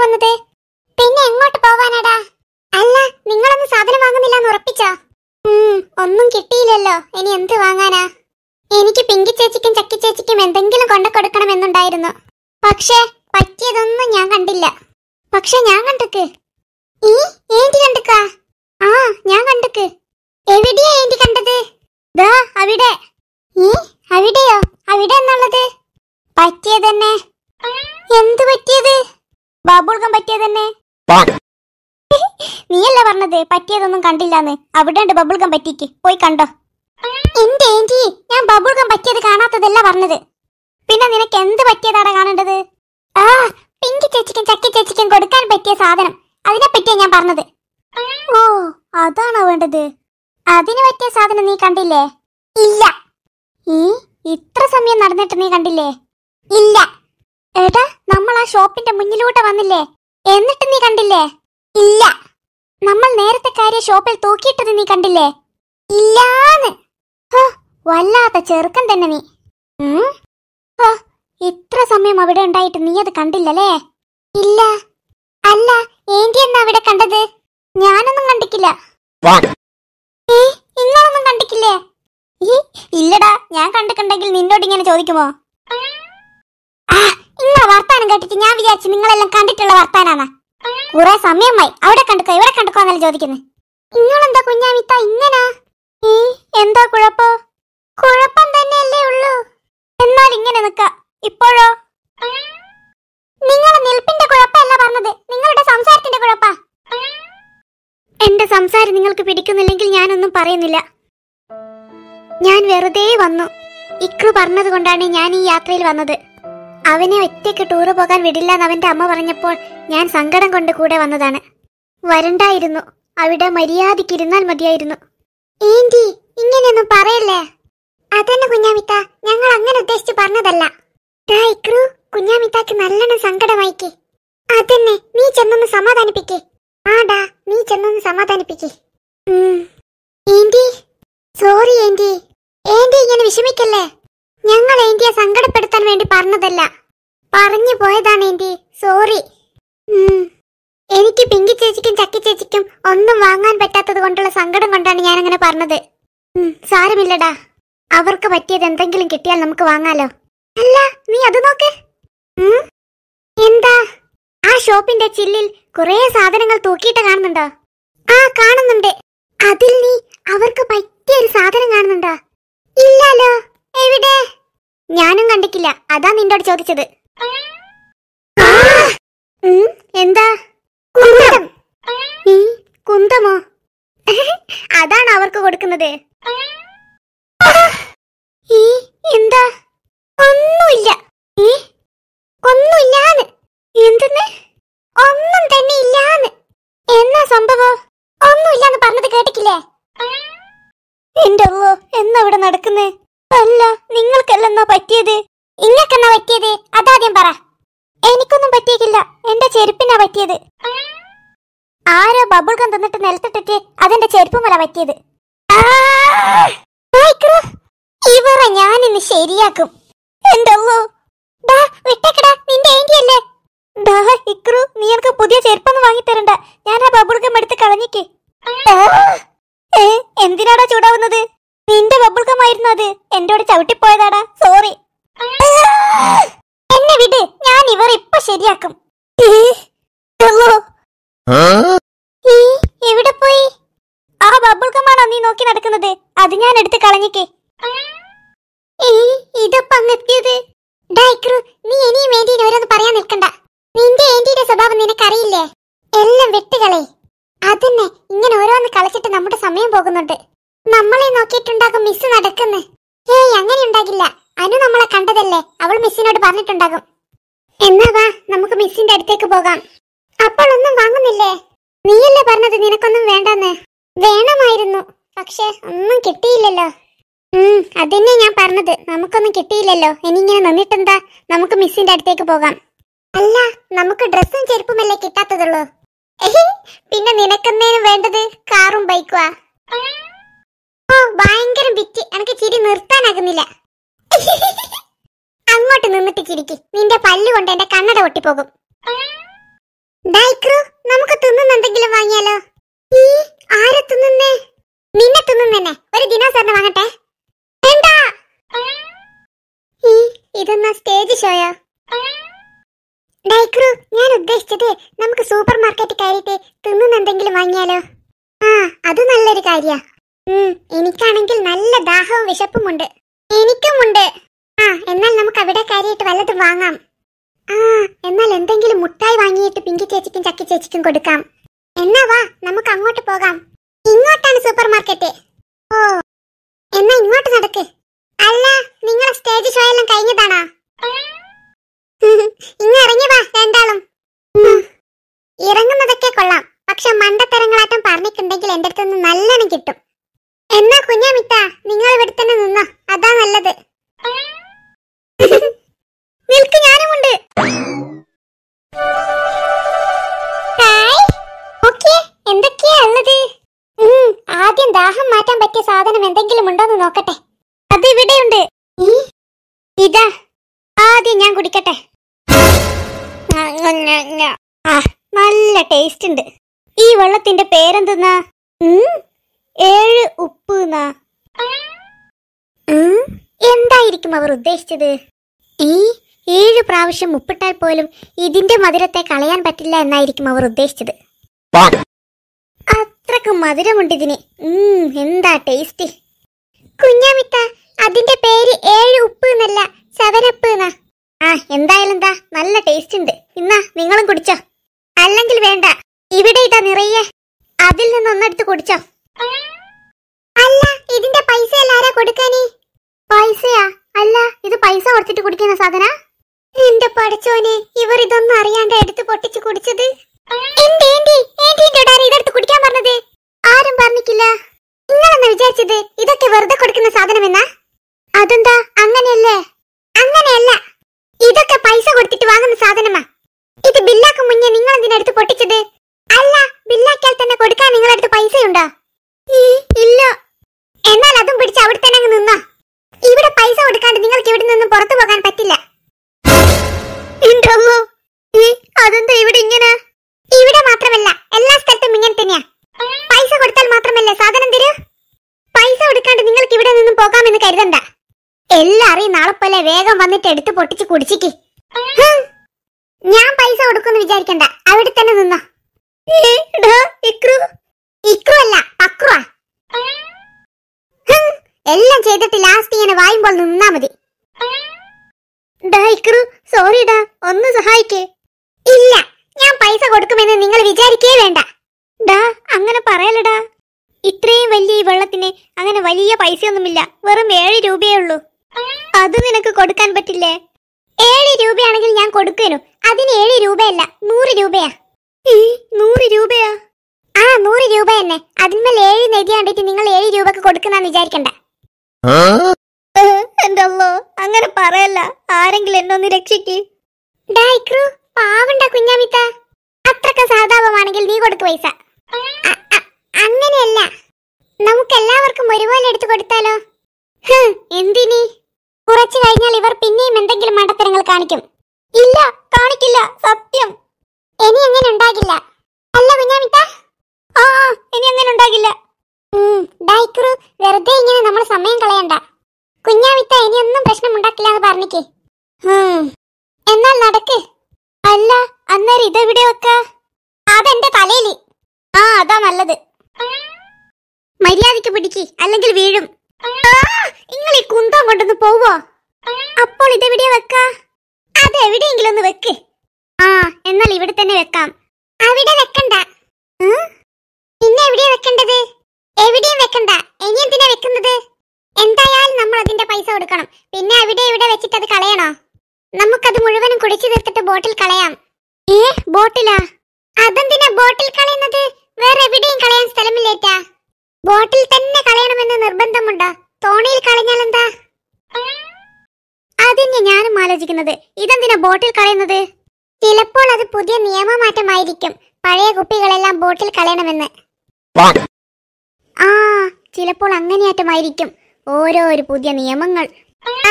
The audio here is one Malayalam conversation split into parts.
വന്നത് പിന്നെ എങ്ങോട്ട് പോവാനാടാ അല്ല നിങ്ങളൊന്നും സാധനം വാങ്ങുന്നില്ലെന്ന് ഉറപ്പിച്ചോ ഉം, ഒന്നും കിട്ടിയില്ലല്ലോ ഇനി എന്ത് വാങ്ങാനാ എനിക്ക് പിങ്കി ചേച്ചിക്കും ചക്കി ചേച്ചിക്കും എന്തെങ്കിലും കൊണ്ടു കൊടുക്കണമെന്നുണ്ടായിരുന്നു പക്ഷേ പറ്റിയതൊന്നും ഞാൻ കണ്ടില്ല പക്ഷെ ഞാൻ കണ്ടക്ക് ഈ ഏന്റി കണ്ടക്ക ആ ഞാൻ കണ്ടക്ക് എവിടെയാ ഏന്റി കണ്ടത് ദാ അവിടെ ഈ അവിടെയോ അവിടെ എന്നുള്ളത് പറ്റിയതന്നെ എന്ത് പറ്റിയത് ബാബുൾക്കം പറ്റിയതന്നെ നീയല്ലേ പറഞ്ഞത് പറ്റിയതൊന്നും കണ്ടില്ലാന്ന് അവിടെ ഉണ്ട് ബബിൾഗം പറ്റിക്ക് പോയി കണ്ടോ എന്റെ ഏന്റി ഞാൻ ബബിൾഗം പറ്റിയത് കാണാത്തതല്ല പറഞ്ഞത് പിന്നെ നിനക്ക് എന്ത് പറ്റിയതാണ് കാണേണ്ടത് ആ പിങ്കി ചേച്ചിക്കും ചക്കി ചേച്ചിക്കും കൊടുക്കാൻ പറ്റിയ സാധനം അതിനെ പറ്റിയാ ഞാൻ പറഞ്ഞത് ഓ അതാണോ വേണ്ടത് അതിന് പറ്റിയ സാധനം നീ കണ്ടില്ലേ ഇല്ല ഈ ഇത്ര സമയം നടന്നിട്ട് നീ കണ്ടില്ലേ ഇല്ല ഏട്ടാ നമ്മൾ ആ ഷോപ്പിന്റെ മുന്നിലൂടെ വന്നില്ലേ എന്നിട്ട് നീ കണ്ടില്ലേ ഇല്ല നമ്മൾ നേരത്തെ കാര്യം ഷോപ്പിൽ തൂക്കിയിട്ടത് നീ കണ്ടില്ലേ ഇല്ലാന്ന് ഹോ, വല്ലാത്ത ചെറുക്കൻ തന്നെ നീ ഉം? ഹോ, ഇത്ര സമയം അവിടെ ഉണ്ടായിട്ട് നീ അത് കണ്ടില്ലല്ലേ ഇല്ല അല്ല ഏന്റി എന്നാ അവിടെ കണ്ടത് ഞാനൊന്നും കണ്ടിക്കില്ല ഏ, നിങ്ങളൊന്നും കണ്ടിക്കില്ലേ ഈ, ഇല്ലടാ ഞാൻ കണ്ടിട്ടുണ്ടെങ്കിൽ നിന്നോട് ഇങ്ങനെ ചോദിക്കുമോ ആ നിങ്ങളെ വർത്താനം കേട്ടിട്ട് ഞാൻ വിചാരിച്ചു നിങ്ങളെല്ലാം കണ്ടിട്ടുള്ള വർത്താനാണ് കുറെ സമയമായി അവിടെ കണ്ടുക്കോ ഇവിടെ കണ്ടുക്കോ എന്നല്ല ചോദിക്കുന്നത് നിങ്ങളെന്താ കുഞ്ഞാമിത്ത ഇങ്ങനാ ഈ എന്താ കുഴപ്പോ കുഴപ്പം തന്നെയല്ലേ ഉള്ളൂ എന്നാൽ ഇങ്ങനെ നിക്ക ഇപ്പോഴോ നിങ്ങളെ നിൽപ്പിന്റെ കുഴപ്പമല്ല പറഞ്ഞത് നിങ്ങളുടെ സംസാരത്തിന്റെ കുഴപ്പാ എന്റെ സംസാരം നിങ്ങൾക്ക് പിടിക്കുന്നില്ലെങ്കിൽ ഞാനൊന്നും പറയുന്നില്ല ഞാൻ വെറുതെ വന്നു ഇക്രു പറഞ്ഞത് കൊണ്ടാണ് ഞാൻ ഈ യാത്രയിൽ വന്നത് അവനെ ഒറ്റയ്ക്ക് ടൂറ് പോകാൻ വിടില്ല എന്ന് അവന്റെ അമ്മ പറഞ്ഞപ്പോൾ ഞാൻ സങ്കടം കൊണ്ട് കൂടെ വന്നതാണ് വരണ്ടായിരുന്നു അവിടെ മര്യാദയ്ക്ക് ഇരുന്നാൽ മതിയായിരുന്നു ഏന്റി ഇങ്ങനെയൊന്നും പറയല്ലേ അതന്നെ കുഞ്ഞാമിത്ത ഞങ്ങൾ അങ്ങനെ ഉദ്ദേശിച്ച് പറഞ്ഞതല്ല ദാ ഇക്രു കുഞ്ഞാമിത്താക്ക് നല്ലോണം സങ്കടമായിക്ക് അതന്നെ നീ ചെന്നൊന്ന് സമാധാനിപ്പിക്കേ ആടാ നീ ചെന്നൊന്ന് സമാധാനിപ്പിക്കേ ഏന്റി സോറി ഏന്റി ഏന്റി ഇങ്ങനെ വിഷമിക്കല്ലേ ഞങ്ങൾ ഏന്റിയെ സങ്കടപ്പെടുത്താൻ വേണ്ടി പറഞ്ഞതല്ല പറഞ്ഞു പോയതാണ് ഏന്റി സോറി ഉം. എനിക്ക് പിങ്കി ചേച്ചിക്കും ചക്കി ചേച്ചിക്കും ഒന്നും വാങ്ങാൻ പറ്റാത്തത് കൊണ്ടുള്ള സങ്കടം കൊണ്ടാണ് ഞാൻ അങ്ങനെ പറഞ്ഞത് ഉം, സാരമില്ലടാ അവർക്ക് പറ്റിയത് എന്തെങ്കിലും കിട്ടിയാൽ നമുക്ക് വാങ്ങാലോ അല്ല നീ അത് നോക്ക് ഉം? എന്താ ആ ഷോപ്പിന്റെ ചില്ലിൽ കുറെ സാധനങ്ങൾ തൂക്കിയിട്ട് കാണുന്നുണ്ടോ ആ കാണുന്നുണ്ട് അതിൽ നീ അവർക്ക് പറ്റിയ ഒരു സാധനം കാണുന്നുണ്ടോ ഇല്ലല്ലോ എവിടെ ഞാനും കണ്ടിട്ടില്ല അതാ നിന്നോട് ചോദിച്ചത് ഉം, എന്താ കുന്തം ഉം, കുന്തമോ അതാണ് അവർക്ക് കൊടുക്കുന്നത് ഈ എന്താ ഒന്നുമില്ല ഈ ഒന്നുമില്ലാന്ന് എന്തെന്ന് ഒന്നും തന്നെ ഇല്ലാന്ന് എന്നാ സംഭവം ഒന്നുമില്ലാന്ന് പറഞ്ഞത് കേട്ടിട്ടില്ലേ എന്റെ അല്ലോ എന്നാ ഇവിടെ നടക്കുന്നേ അല്ല നിങ്ങൾക്കല്ലെന്നാ പറ്റിയത് ഇങ്ങക്കെന്നാ പറ്റിയത് അതാദ്യം പറ എനിക്കൊന്നും പറ്റിയിട്ടില്ല എന്റെ ചെരുപ്പിനാ പറ്റിയത് ആരോ ബബിൾ ഗം തന്നിട്ട് നിലത്തിട്ടിട്ട് അതെന്റെ ചെരുപ്പുമല പറ്റിയത് ആ! ആയിക്രോ, ഇവരെ ഞാൻ ഇന്ന് ശരിയാക്കും എന്റെ അല്ലോ ഡാ വിട്ടേക്കടാ നിന്റെ ഏന്റിയല്ലേ ഡാ ഇക്രു നീ എനിക്ക് പുതിയ ചെരുപ്പൊന്നും വാങ്ങിത്തരണ്ട ഞാൻ ആ ബബിൾ ഗം എടുത്ത് കളഞ്ഞിക്ക് ഏ എന്തിനാടാ ചൂടാവുന്നത് നിന്റെ ബബിൾ ഗം ആയിരുന്നു അത് എന്നോട് ചവിട്ടിപ്പോയതാടാ സോറി എന്നെ വിട് ഞാൻ ഇവർ ഇപ്പൊ ശരിയാക്കും ഏ, അല്ലോ, ഈ, എവിടെ പോയി ആ ബബിൾ ഗമാണോ നീ നോക്കി നടക്കുന്നത് അത് ഞാൻ എടുത്ത് കളഞ്ഞിക്കേ ഈ, ഇതപ്പോ അങ്ങ് എത്തിയത് ഡൈക്രു നീ ഇനിയും ഏന്റീനെ ഓരോന്ന് പറയാൻ നിൽക്കണ്ട നിന്റെ ഏന്റിയുടെ സ്വഭാവം നിനക്കറിയില്ലേ എല്ലാം വെട്ടുകളെ അതന്നെ ഇങ്ങനെ ഓരോന്ന് കളിച്ചിട്ട് നമ്മുടെ സമയം പോകുന്നുണ്ട് നമ്മളെ നോക്കിയിട്ടുണ്ടാകും മിസ് നടക്കുന്നു ഏയ് അങ്ങനെ ഉണ്ടാകില്ല അനു നമ്മളെ കണ്ടതല്ലേ അവൾ മിസ്സിനോട് പറഞ്ഞിട്ടുണ്ടാകും എന്നാ വാ നമുക്ക് മിസ്സിന്റെ അടുത്തേക്ക് പോകാം അപ്പോൾ ഒന്നും വാങ്ങുന്നില്ലേ നീയല്ലേ പറഞ്ഞത് നിനക്കൊന്നും വേണ്ടെന്ന് വേണമായിരുന്നു പക്ഷെ ഒന്നും കിട്ടിയില്ലല്ലോ ഉം അതന്നെ ഞാൻ പറഞ്ഞത് നമുക്കൊന്നും കിട്ടിയില്ലല്ലോ ഇനി ഇങ്ങനെ നിന്നിട്ടെന്താ നമുക്ക് മിസ്സിന്റെ അടുത്തേക്ക് പോകാം അല്ല നമുക്ക് ഡ്രസ്സും ചെരുപ്പുമല്ലേ കിട്ടാത്തതുള്ളൂ എഹി, പിന്നെ നിനക്കെന്നേനും വേണ്ടത് കാറും ബൈക്കുവാ ഓ ഭയങ്കര ബിറ്റ് എനിക്ക് ചിരി നിർത്താനാകുന്നില്ല അങ്ങോട്ട് നിന്നിട്ട് ചിരിക്ക് നിന്റെ പല്ല് കൊണ്ട് എന്റെ കണ്ണട പൊട്ടിപ്പോകും ഡൈക്രു നമുക്ക് തിന്നുന്ന എന്തെങ്കിലും വാങ്ങിയാലോ ഈ ആരെ തിന്നുന്നേ നിന്നെ തിന്നുന്നെ ഒരു ദിനോസറിനെ വാങ്ങട്ടെ വേണ്ട ഈ ഇതെന്നാ സ്റ്റേജ് ഷോയോ ഡൈക്രു ഞാൻ ഉദ്ദേശിച്ചത് നമുക്ക് സൂപ്പർ മാർക്കറ്റിൽ കയറിയിട്ട് തിന്നുന്ന എന്തെങ്കിലും വാങ്ങിയാലോ ആ അത് നല്ലൊരു കാര്യ എനിക്കാണെങ്കിൽ നല്ല ദാഹവും വിശപ്പുമുണ്ട് എനിക്കുമുണ്ട് ആ എന്നാൽ നമുക്ക് അവിടെ കയറിയിട്ട് വല്ലതും വാങ്ങാം ആ എന്നാൽ എന്തെങ്കിലും മുട്ടായി വാങ്ങിയിട്ട് പിങ്കി ചേച്ചിക്കും ചക്കി ചേച്ചിക്കും കൊടുക്കാം എന്നാ വാ നമുക്ക് അങ്ങോട്ട് പോകാം ഇങ്ങോട്ടാണ് സൂപ്പർ മാർക്കറ്റ് ഓ എന്നാ ഇങ്ങോട്ട് നടക്ക് അല്ല നിങ്ങളെ സ്റ്റേജ് ഷോ എല്ലാം കഴിഞ്ഞതാണോ ഇങ്ങ് ഇറങ്ങി വാ രണ്ടാളും ഉം. ഇറങ്ങുന്നതൊക്കെ കൊള്ളാം പക്ഷെ മണ്ടത്തരങ്ങളാറ്റം പറഞ്ഞിട്ടുണ്ടെങ്കിൽ എന്റെ അടുത്ത് നിന്ന് നല്ലോണം കിട്ടും എന്നാ കുഞ്ഞാമിത്ത നിങ്ങൾ ഇവിടെ തന്നെ നിന്നോ അതാ നല്ലത് നിൽക്ക് ഞാനുമുണ്ട് ഹായ് ഓക്കേ എന്തൊക്കെയാ ഉള്ളത് ഉം, ആദ്യം ദാഹം മാറ്റാൻ പറ്റിയ സാധനം എന്തെങ്കിലും ഉണ്ടോന്ന് നോക്കട്ടെ അത് ഇവിടെയുണ്ട് ഈ, ഇതാ ആദ്യം ഞാൻ കുടിക്കട്ടെ ആ, ഞ, ഞ, ഞ. ആ, നല്ല ടേസ്റ്റ് ഉണ്ട് ഈ വെള്ളത്തിന്റെ പേരെന്തെന്നാ ഉം, ഏഴ് ഉപ്പ് എന്നാ ഉം, എന്തായിരിക്കും അവർ ഉദ്ദേശിച്ചത് ഈ ഏഴ് പ്രാവശ്യം ഉപ്പിട്ടാൽ പോലും ഇതിന്റെ മധുരത്തെ കളയാൻ പറ്റില്ല എന്നായിരിക്കും അവർ ഉദ്ദേശിച്ചത് അത്രക്ക് മധുരമുണ്ട് ഇതിന് ഉം, എന്താ ടേസ്റ്റ് കുഞ്ഞാമിത്ത അതിന്റെ പേര് ഏഴ് ഉപ്പ് എന്നല്ല സെവനപ്പ് എന്നാ ആ എന്തായാലും എന്താ നല്ല ടേസ്റ്റ് ഉണ്ട് ഇന്നാ നിങ്ങളും കുടിച്ചോ അല്ലെങ്കിൽ വേണ്ട ഇവിടെ ഇതാ നിറയെ അതിൽ നിന്ന് ഒന്നെടുത്ത് കുടിച്ചോ അല്ല ഇതിന്റെ പൈസ എല്ലാരാ കൊടുക്കാനേ പൈസയാ അല്ല ഇത് പൈസ കൊടുത്തിട്ട് കുടിക്കുന്ന സാധന എന്റെ പഠിച്ചോനെ ഇവർ ഇതൊന്നും അറിയാണ്ട് എടുത്ത് പൊട്ടിച്ച് കുടിച്ചത് എന്റെ ഏന്റി ഏന്റിന്റെ ആരാ ഇതെടുത്ത് കുടിക്കാൻ പറഞ്ഞത് ആരും പറഞ്ഞിട്ടില്ല നിങ്ങളെന്നാ വിചാരിച്ചത് ഇതൊക്കെ വെറുതെ കൊടുക്കുന്ന സാധനമെന്നാ അതെന്താ അങ്ങനെയല്ലേ അങ്ങനെയല്ല ഇതൊക്കെ പൈസ കൊടുത്തിട്ട് വാങ്ങുന്ന സാധനമാ ഇത് ബില്ലാക്കും മുന്നേ നിങ്ങൾ എന്തിനാ എടുത്ത് പൊട്ടിച്ചത് അല്ല ബില്ലാക്കിയാൽ തന്നെ കൊടുക്കാൻ നിങ്ങളടുത്ത് പൈസയുണ്ടോ ഈ, ഇല്ല എന്നാൽ അതും പിടിച്ച് അവിടെ തന്നെ അങ്ങ് നിന്നോ ഇവിടെ പൈസ കൊടുക്കാണ്ട് നിങ്ങൾക്ക് ഇവിടെ നിന്നും പുറത്തു പോകാൻ പറ്റില്ല എന്റെ അമ്മോ, ഈ, അതെന്താ ഇവിടെ ഇങ്ങനെ ഇവിടെ മാത്രമല്ല എല്ലാ സ്ഥലത്തും ഇങ്ങനെ തന്നെയാ പൈസ കൊടുത്താൽ മാത്രമല്ലേ സാധനം തരൂ പൈസ കൊടുക്കാണ്ട് നിങ്ങൾക്ക് ഇവിടെ നിന്നും പോകാമെന്ന് കരുതണ്ട എല്ലാരെയും നാളെ പോലെ വേഗം വന്നിട്ട് എടുത്ത് പൊട്ടിച്ച് കുടിച്ചിക്ക് ഹും. ഞാൻ പൈസ കൊടുക്കുമെന്ന് വിചാരിക്കണ്ട അവിടെ തന്നെ നിന്നോ ഇക്രു ഇക്രു അല്ല പക്രുവാ ഹും. എല്ലാം ചെയ്തിട്ട് ലാസ്റ്റ് ഇങ്ങനെ വായുമ്പോൾ നിന്നാ മതി ഡാ ഇക്രു സോറി ഡാ ഒന്ന് സഹായിക്കേ ഇല്ല ഞാൻ പൈസ കൊടുക്കുമെന്ന് നിങ്ങൾ വിചാരിക്കേ വേണ്ട ഡാ അങ്ങനെ പറയലടാ ഇത്രയും വലിയ ഈ വെള്ളത്തിന് അങ്ങനെ വലിയ പൈസയൊന്നുമില്ല വെറും ഏഴ് രൂപയേ ഉള്ളൂ അത് നിനക്ക് കൊടുക്കാൻ പറ്റില്ലേ ഏഴ് രൂപയാണെങ്കിൽ ഞാൻ കൊടുക്കേനു അതിന് ഏഴ് രൂപയല്ല നൂറ് രൂപയാ ഈ, നൂറ് രൂപയാ ആ നൂറ് രൂപ തന്നെ അതിന്മേൽ ഏഴ് നെതി കണ്ടിട്ട് നിങ്ങൾ ഏഴ് രൂപക്ക് കൊടുക്കുന്നാന്ന് വിചാരിക്കണ്ട എന്റെ അല്ലോ അങ്ങനെ പറയല്ല ആരെങ്കിലും എന്നെ ഒന്ന് രക്ഷിക്ക് ഡായിക്രു പാവണ്ട കുഞ്ഞാമിത്ത അത്രക്ക് സാധാപമാണെങ്കിൽ നീ കൊടുക്ക് പൈസ അ- അ- അങ്ങനെയല്ല നമുക്ക് എല്ലാവർക്കും ഒരുപോലെ എടുത്തു കൊടുത്താലോ ഹ്, എന്തിനി കുറച്ചു കഴിഞ്ഞാൽ ഇവർ പിന്നെയും എന്തെങ്കിലും മണ്ടത്തരങ്ങൾ കാണിക്കും ഇല്ല കാണിക്കില്ല സത്യം ഇനി അങ്ങനെ ഉണ്ടാകില്ല അല്ല കുഞ്ഞാമിത്ത ആ ആ, ഇനി അങ്ങനെ ഉണ്ടാകില്ല ഉം, ഡായിക്രു വെറുതെ ഇങ്ങനെ നമ്മൾ സമയം കളയണ്ട കുഞ്ഞാമിത്ത ഇനിയൊന്നും പ്രശ്നം ഉണ്ടാക്കില്ല എന്ന് പറഞ്ഞിക്ക് ഹും, എന്നാൽ നടക്ക് അല്ല അന്നേരം ഇതെവിടെ വെക്ക അതെന്റെ തലയില് ആ അതാ നല്ലത് മര്യാദക്ക് പിടിക്ക് അല്ലെങ്കിൽ വീഴും നിങ്ങൾ ഈ കുന്തം കൊണ്ടൊന്ന് പോവോ അപ്പോൾ ഇതെവിടെയാ വെക്ക അത് എവിടെയെങ്കിലും ഒന്ന് വെക്ക് ആ എന്നാൽ ഇവിടെ തന്നെ വെക്കാം അവിടെ വെക്കണ്ട ഉം? പിന്നെ എവിടെയാ വെക്കേണ്ടത് എവിടെയും വെക്കണ്ട ഇനി എന്തിനാ വെക്കുന്നത് എന്തായാലും നമ്മൾ അതിന്റെ പൈസ കൊടുക്കണം പിന്നെ അവിടെ ഇവിടെ വെച്ചിട്ട് അത് കളയണോ നമുക്കത് മുഴുവനും കുടിച്ചു തീർത്തിട്ട് ബോട്ടിൽ കളയാം ഏ ബോട്ടിലാ അതെന്തിനാ ബോട്ടിൽ കളയുന്നത് വേറെ എവിടെയും കളയാൻ സ്ഥലമില്ലേറ്റാ ബോട്ടിൽ തന്നെ കളയണമെന്ന് നിർബന്ധമുണ്ടോ തോണിയിൽ കളഞ്ഞാൽ എന്താ അതിന് ഞാനും ആലോചിക്കുന്നത് ഇതെന്തിനാ ബോട്ടിൽ കളയുന്നത് ചിലപ്പോൾ അത് പുതിയ നിയമമാറ്റമായിരിക്കും പഴയ കുപ്പികളെല്ലാം ബോട്ടിൽ കളയണമെന്ന് ആ ചിലപ്പോൾ അങ്ങനെയാറ്റമായിരിക്കും ഓരോരു പുതിയ നിയമങ്ങൾ ആ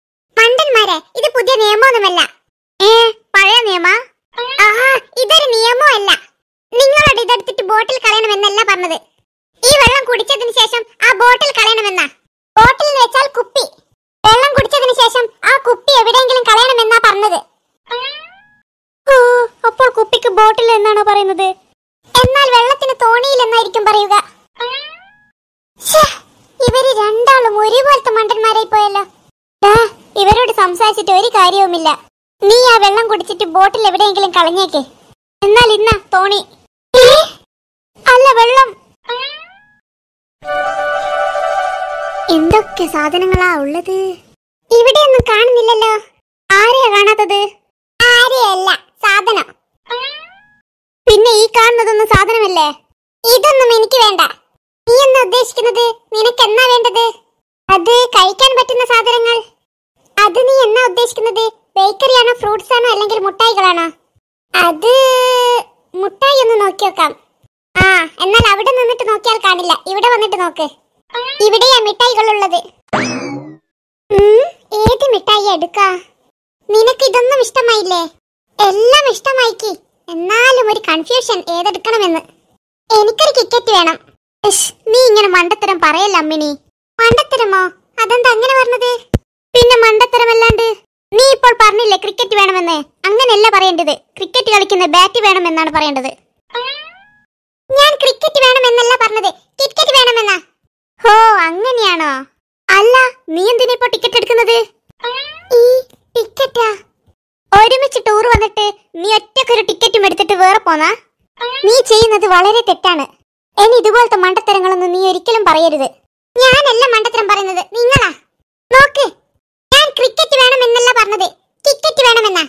പണ്ടന്മാരെ ഇത് പുതിയ നിയമമൊന്നുമല്ല ഏ പഴയ നിയമ ആ ഇതൊരു നിയമ പറഞ്ഞത് ഈ വെള്ളം കുടിച്ചതിന് ശേഷം ആ ബോട്ടിൽ കളയണമെന്നാ ബോട്ടിൽ എന്ന് വെച്ചാൽ കുപ്പി വെള്ളം കുടിച്ചതിന് ശേഷം ആ കുപ്പി എവിടെയെങ്കിലും കളയണമെന്നാ പറഞ്ഞത് ഓ അപ്പോൾ കുപ്പിക്ക് ബോട്ടിൽ എന്നാണോ പറയുന്നത് എന്നാൽ വെള്ളത്തിന് തോണിയിൽ എന്നായിരിക്കും പറയുക ശ്ശേ, ഇവര് രണ്ടാളും ഒരുപോലത്തെ മണ്ടന്മാരായി പോയല്ലോ ദാ, ഇവരോട് സംസാരിച്ചിട്ട് ഒരു കാര്യവുമില്ല നീ ആ വെള്ളം കുടിച്ചിട്ട് ബോട്ടിൽ എവിടെയെങ്കിലും കളഞ്ഞേക്ക് എന്നാൽ ഇന്ന തോണി ഏ? അല്ല വെള്ളം എന്തൊക്കെ സാധനങ്ങളാ ഉള്ളത് ഇവിടെയൊന്നും കാണുന്നില്ലല്ലോ ആരെയാ കാണാത്തത് ആരെയല്ല സാധനം പിന്നെ ഈ കാണുന്നതൊന്നും സാധനമല്ലേ ഇതൊന്നും എനിക്ക് വേണ്ട നീ എന്താ ഉദ്ദേശിക്കുന്നത് നിനക്ക് എന്നാ വേണ്ടത് അത് കഴിക്കാൻ പറ്റുന്ന സാധനങ്ങൾ അത് നീ എന്നാ ഉദ്ദേശിക്കുന്നത് ബേക്കറി ആണോ ഫ്രൂട്ട്സ് ആണോ അല്ലെങ്കിൽ മുട്ടായികളാണോ അത് മുട്ടായി ഒന്ന് നോക്കി നോക്കാം ആ എന്നാൽ അവിടെ നിന്നിട്ട് നോക്കിയാൽ കാണില്ല ഇവിടെ വന്നിട്ട് നോക്ക് ഇവിടെയാ മിഠായികൾ ഉള്ളത് ഉം, ഏത് മിഠായി എടുക്കാ നിനക്ക് ഇതൊന്നും ഇഷ്ടമായില്ലേ എല്ലാം ഇഷ്ടമായിക്ക് എന്നാലും ഒരു കൺഫ്യൂഷൻ ഏതെടുക്കണമെന്ന് എനിക്കൊരു ടിക്കറ്റ് വേണം ഇഷ്, നീ ഇങ്ങനെ മണ്ടത്തരം പറയല്ല അമ്മിനി മണ്ടത്തരമോ അതെന്താ അങ്ങനെ പറഞ്ഞത് പിന്നെ മണ്ടത്തരമല്ലാണ്ട് നീ ഇപ്പോൾ പറഞ്ഞില്ലേ ക്രിക്കറ്റ് വേണമെന്ന് അങ്ങനെയല്ല പറയേണ്ടത് ക്രിക്കറ്റ് കളിക്കുന്ന ബാറ്റ് വേണമെന്നാണ് പറയേണ്ടത് ഞാൻ ക്രിക്കറ്റ് വേണമെന്നല്ല പറഞ്ഞത് ടിക്കറ്റ് വേണമെന്നാ ഹോ അങ്ങനെയാണോ അല്ല നീ എന്തിനാ ഇപ്പൊ ടിക്കറ്റ് എടുക്കുന്നത് ഈ ടിക്കറ്റാ ഒരുമിച്ച് ടൂർ വന്നിട്ട് നീ ഒറ്റക്കൊരു ടിക്കറ്റും എടുത്തിട്ട് വേറെ പോന്നാ നീ ചെയ്യുന്നത് വളരെ തെറ്റാണ് ഇനി ഇതുപോലത്തെ മണ്ടത്തരങ്ങളൊന്നും നീ ഒരിക്കലും പറയരുത് ഞാനല്ല മണ്ടത്തരം പറയുന്നത് നിങ്ങളാ നോക്ക് ഞാൻ ക്രിക്കറ്റ് വേണമെന്നല്ല പറഞ്ഞത് ടിക്കറ്റ് വേണമെന്നാ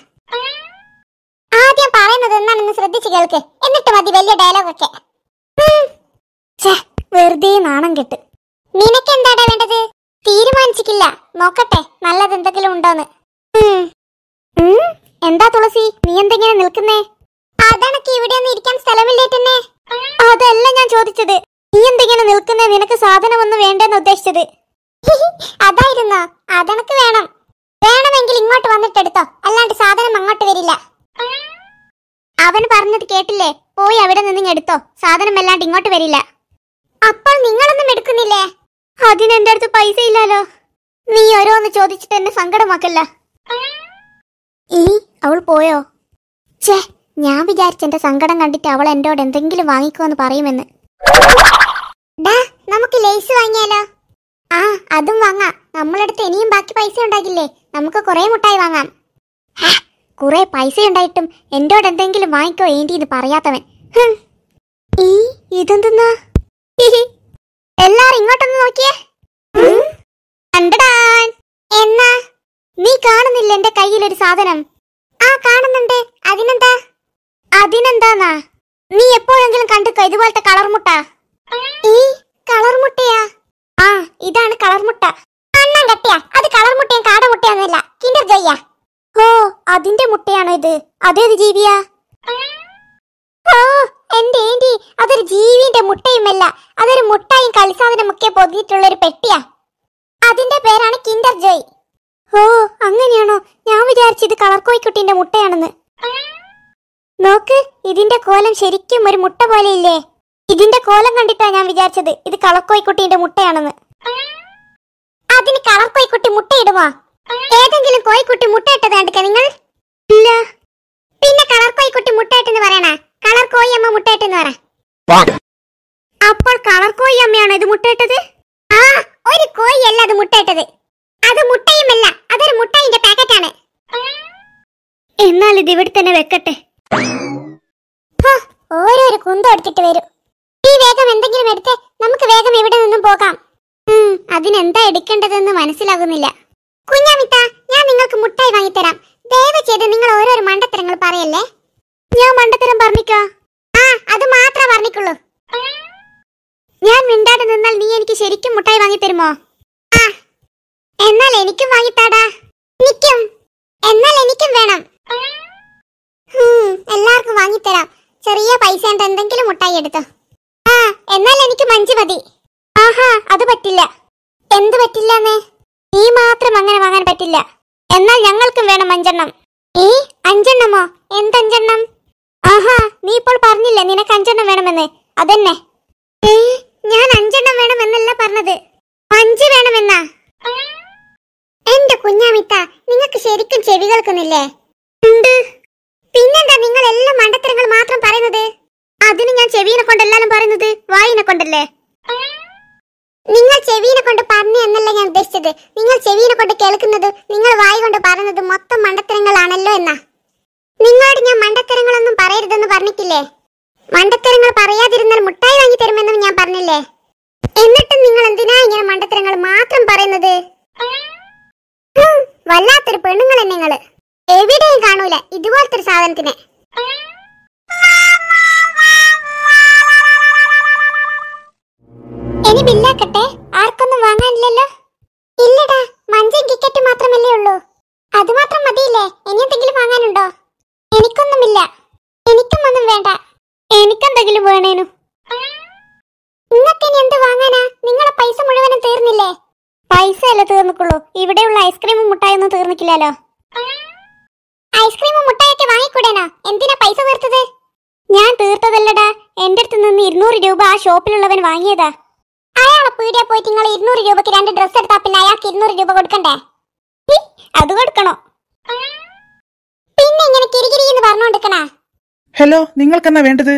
ആദ്യം പറയുന്നത് എന്താണെന്ന് ശ്രദ്ധിച്ചു കേൾക്ക് എന്നിട്ട് മതി വലിയ ഡയലോഗ് ഒക്കെ ഉം. ഛെ, വെറുതെ നാണം കെട്ട് നിനക്ക് എന്താടാ വേണ്ടത് തീരുമാനിച്ചിട്ടില്ല നോക്കട്ടെ നല്ലത് എന്തെങ്കിലും ഉണ്ടോന്ന് ഉം. ഉം, എന്താ തുളസി നീ എന്തെങ്കിലും നിൽക്കുന്നേ അതണക്ക് ഇവിടെ ഒന്നും ഇരിക്കാൻ സ്ഥലമില്ലേ തന്നെ അതല്ല ഞാൻ ചോദിച്ചത് നീ എന്തെങ്കിലും നിൽക്കുന്നേ നിനക്ക് സാധനമൊന്നും വേണ്ടെന്ന് ഉദ്ദേശിച്ചത് അതായിരുന്നോ അതണക്ക് വേണം വേണമെങ്കിൽ ഇങ്ങോട്ട് വന്നിട്ട് എടുത്തോ അല്ലാണ്ട് സാധനം അങ്ങോട്ട് വരില്ല അവൻ പറഞ്ഞത് കേട്ടില്ലേ പോയി അവിടെ നിന്ന് എടുത്തോ സാധനം അല്ലാണ്ട് ഇങ്ങോട്ട് വരില്ല അപ്പോൾ നിങ്ങളൊന്നും എടുക്കുന്നില്ലേ അതിന് എന്റെ അടുത്ത് പൈസ ഇല്ലല്ലോ നീ ഓരോന്ന് ചോദിച്ചിട്ട് എന്നെ സങ്കടമാക്കല്ല ഈ അവൾ പോയോ ഛേ ഞാൻ വിചാരിച്ച എന്റെ സങ്കടം കണ്ടിട്ട് അവൾ എന്നോട് എന്തെങ്കിലും വാങ്ങിക്കോന്ന് പറയുമെന്ന് ഡാ നമുക്ക് ലേസ് വാങ്ങിയാലോ ആ അതും വാങ്ങാം നമ്മളടുത്ത് ഇനിയും ബാക്കി പൈസ ഉണ്ടാകില്ലേ നമുക്ക് കുറെ മുട്ടായി വാങ്ങാം ഹാ, കുറെ പൈസ ഉണ്ടായിട്ടും എന്നോട് എന്തെങ്കിലും വാങ്ങിക്കോ ഏന്റിന്ന് പറയാത്തവൻ ഹും. ഈ ഇതെന്തെന്നാ ഹിഹി. എല്ലാരും ഇങ്ങോട്ടൊന്ന് നോക്കിയേ ഉം. കണ്ടടാൻ എന്നാ നീ കാണുന്നില്ല എന്റെ കയ്യിൽ ഒരു സാധനം ആ കാണുന്നുണ്ട് അതിനെന്താ അതിനെന്താന്നാ നീ എപ്പോഴെങ്കിലും കണ്ടിക്കോ ഇതുപോലത്തെ കളർ മുട്ട ഈ കളർ മുട്ടയാ ആ ഇതാണ് കളർ മുട്ട അണ്ണാൻ കട്ടിയാ അത് കളർ മുട്ടയും കാട മുട്ടയൊന്നുമല്ല കിൻഡർ ജോയ്യാ ഓ അതിന്റെ മുട്ടയാണോ ഇത് അതേത് ജീവിയാ ഓ എന്റെ ഏന്റി അതൊരു ജീവിന്റെ മുട്ടയുമല്ല അതൊരു മുട്ടയും കളിസാധനമൊക്കെ പൊതിയിട്ടുള്ള ഒരു പെട്ടിയാ അതിന്റെ പേരാണ് കിൻഡർ ജോയ് ഓ അങ്ങനെയാണോ ഞാൻ വിചാരിച്ചത് കളർ കോഴിക്കുട്ടിന്റെ മുട്ടയാണെന്ന് നോക്ക് ഇതിന്റെ കോലം ശരിക്കും ഒരു മുട്ട പോലെ ഇല്ലേ ഇതിന്റെ കോലം കണ്ടിട്ടാ ഞാൻ വിചാരിച്ചത് ഇത് കളർ കോഴിക്കുട്ടിന്റെ മുട്ടയാണെന്ന് അതിന് കളർ കോഴിക്കുട്ടി മുട്ടയിടുമോ ഏതെങ്കിലും കോഴിക്കുട്ടി മുട്ടയിട്ടത് കണ്ടിക്ക നിങ്ങൾ ഇല്ല പിന്നെ കളർ കോഴിക്കുട്ടി മുട്ടയിട്ടെന്ന് പറയണ കളർ കോഴിയമ്മ മുട്ടയിട്ടെന്ന് പറ അപ്പോൾ കളർ കോഴിയമ്മയാണോ ഇത് മുട്ടയിട്ടത് ആ ഒരു കോഴിയല്ല അത് മുട്ടയിട്ടത് അത് മുട്ടയുമല്ല അതൊരു മുട്ടയിന്റെ പാക്കറ്റാണ് എന്നാൽ ഇത് ഇവിടെ തന്നെ വെക്കട്ടെ ഹ, ഓരോരോ കുന്തം എടുത്തിട്ട് വരും ഈ വേഗം എന്തെങ്കിലും എടുത്ത് നമുക്ക് വേഗം ഇവിടെ നിന്നും പോകാം ഉം, അതിനെന്താ എടുക്കേണ്ടതെന്ന് മനസ്സിലാകുന്നില്ല കുഞ്ഞാമിത്ത ഞാൻ നിങ്ങൾക്ക് മുട്ടായി വാങ്ങിത്തരാം ദയവ് ചെയ്ത് നിങ്ങൾ ഓരോരോ മണ്ടത്തരങ്ങൾ പറയല്ലേ ഞാൻ മണ്ടത്തരം പറഞ്ഞിക്കോ ആ അത് മാത്രമേ പറഞ്ഞിക്കുള്ളൂ ഞാൻ മിണ്ടാതെ നിന്നാൽ നീ എനിക്ക് ശരിക്കും മുട്ടായി വാങ്ങിത്തരുമോ ആ എന്നാൽ എനിക്കും വാങ്ങിത്താടാ എനിക്കും എന്നാൽ എനിക്കും വേണം ഹും, എല്ലാവർക്കും വാങ്ങിത്തരാം ചെറിയ പൈസ കൊണ്ട് എന്തെങ്കിലും മുട്ടായി എടുത്തോ ആ എന്നാൽ എനിക്ക് മഞ്ച് മതി ആഹാ അത് പറ്റില്ല എന്ത് പറ്റില്ലെന്നേ നീ മാത്രം അങ്ങനെ വാങ്ങാൻ പറ്റില്ല എന്നാൽ ഞങ്ങൾക്കും വേണം അഞ്ചെണ്ണം ഈ അഞ്ചെണ്ണമോ എന്തഞ്ചെണ്ണം ആഹാ നീ ഇപ്പോൾ പറഞ്ഞില്ലേ നിനക്ക് അഞ്ചെണ്ണം വേണമെന്ന് അതന്നെ ഏ ഞാൻ അഞ്ചെണ്ണം വേണമെന്നല്ല പറഞ്ഞത് അഞ്ച് വേണമെന്നാ എന്റെ കുഞ്ഞാമിത്ത നിങ്ങൾക്ക് ശരിക്കും ചെവി കേൾക്കുന്നില്ലേ ഉണ്ട് പിന്നെന്താ നിങ്ങൾ എല്ലാം മണ്ടത്തരങ്ങൾ മാത്രം പറയുന്നത് അതിന് ഞാൻ ചെവിനെ കൊണ്ടല്ലാലും പറയുന്നത് വായിനെ കൊണ്ടല്ലേ നിങ്ങൾ ചെവിനെ കൊണ്ട് പറഞ്ഞു എന്നല്ല ഞാൻ ഉദ്ദേശിച്ചത് നിങ്ങൾ ചെവിനെ കൊണ്ട് കേൾക്കുന്നത് നിങ്ങൾ വായി കൊണ്ട് പറയുന്നത് മൊത്തം മണ്ടത്തരങ്ങളാണല്ലോ എന്നാ നിങ്ങളോട് ഞാൻ മണ്ടത്തരങ്ങളൊന്നും പറയരുതെന്ന് പറഞ്ഞിട്ടില്ലേ മണ്ടത്തരങ്ങൾ പറയാതിരുന്നാൽ മുട്ടായി വാങ്ങി തരുമെന്നും ഞാൻ പറഞ്ഞില്ലേ എന്നിട്ടും നിങ്ങൾ എന്തിനാ ഇങ്ങനെ മണ്ടത്തരങ്ങൾ മാത്രം പറയുന്നത് ഹും, വല്ലാത്തൊരു പെണ്ണുങ്ങൾ നിങ്ങള് എവിടെയും കാണൂല ഇതുപോലത്തെ ഒരു സാധനത്തിനെ ഇനി ബില്ലാക്കട്ടെ ആർക്കൊന്നും വാങ്ങാനില്ലല്ലോ ഇല്ലടാ മഞ്ചും ടിക്കറ്റ് മാത്രമല്ലേ ഉള്ളൂ അത് മാത്രം മതിയില്ലേ ഇനി എന്തെങ്കിലും വാങ്ങാനുണ്ടോ എനിക്കൊന്നുമില്ല എനിക്കും ഒന്നും വേണ്ട എനിക്കെന്തെങ്കിലും വേണേനു നിങ്ങൾക്ക് ഇനി എന്ത് വാങ്ങാനാ നിങ്ങളെ പൈസ മുഴുവനും തീർന്നില്ലേ പൈസ അല്ല തീർന്നിക്കുള്ളൂ ഇവിടെയുള്ള ഐസ്ക്രീമും മുട്ടായൊന്നും തീർന്നിക്കില്ലല്ലോ ഐസ്ക്രീമും മുട്ടായൊക്കെ വാങ്ങിക്കൂടേനോ എന്തിനാ പൈസ തീർത്തത് ഞാൻ തീർത്തതല്ലടാ എന്റെ അടുത്ത് നിന്ന് ഇരുന്നൂറ് രൂപ ആ ഷോപ്പിലുള്ളവൻ വാങ്ങിയതാ അയാളെ പീടിയ പോയിട്ട് നിങ്ങൾ ഇരുന്നൂറ് രൂപക്ക് രണ്ട് ഡ്രസ് എടുത്താ പിന്നെ അയാൾക്ക് ഇരുന്നൂറ് രൂപ കൊടുക്കണ്ടേ ഹി, അത് കൊടുക്കണോ പിന്നെ ഇങ്ങനെ കിരികിരി എന്ന് പറഞ്ഞോണ്ടിരിക്കണ ഹലോ നിങ്ങൾക്കെന്നാ വേണ്ടത്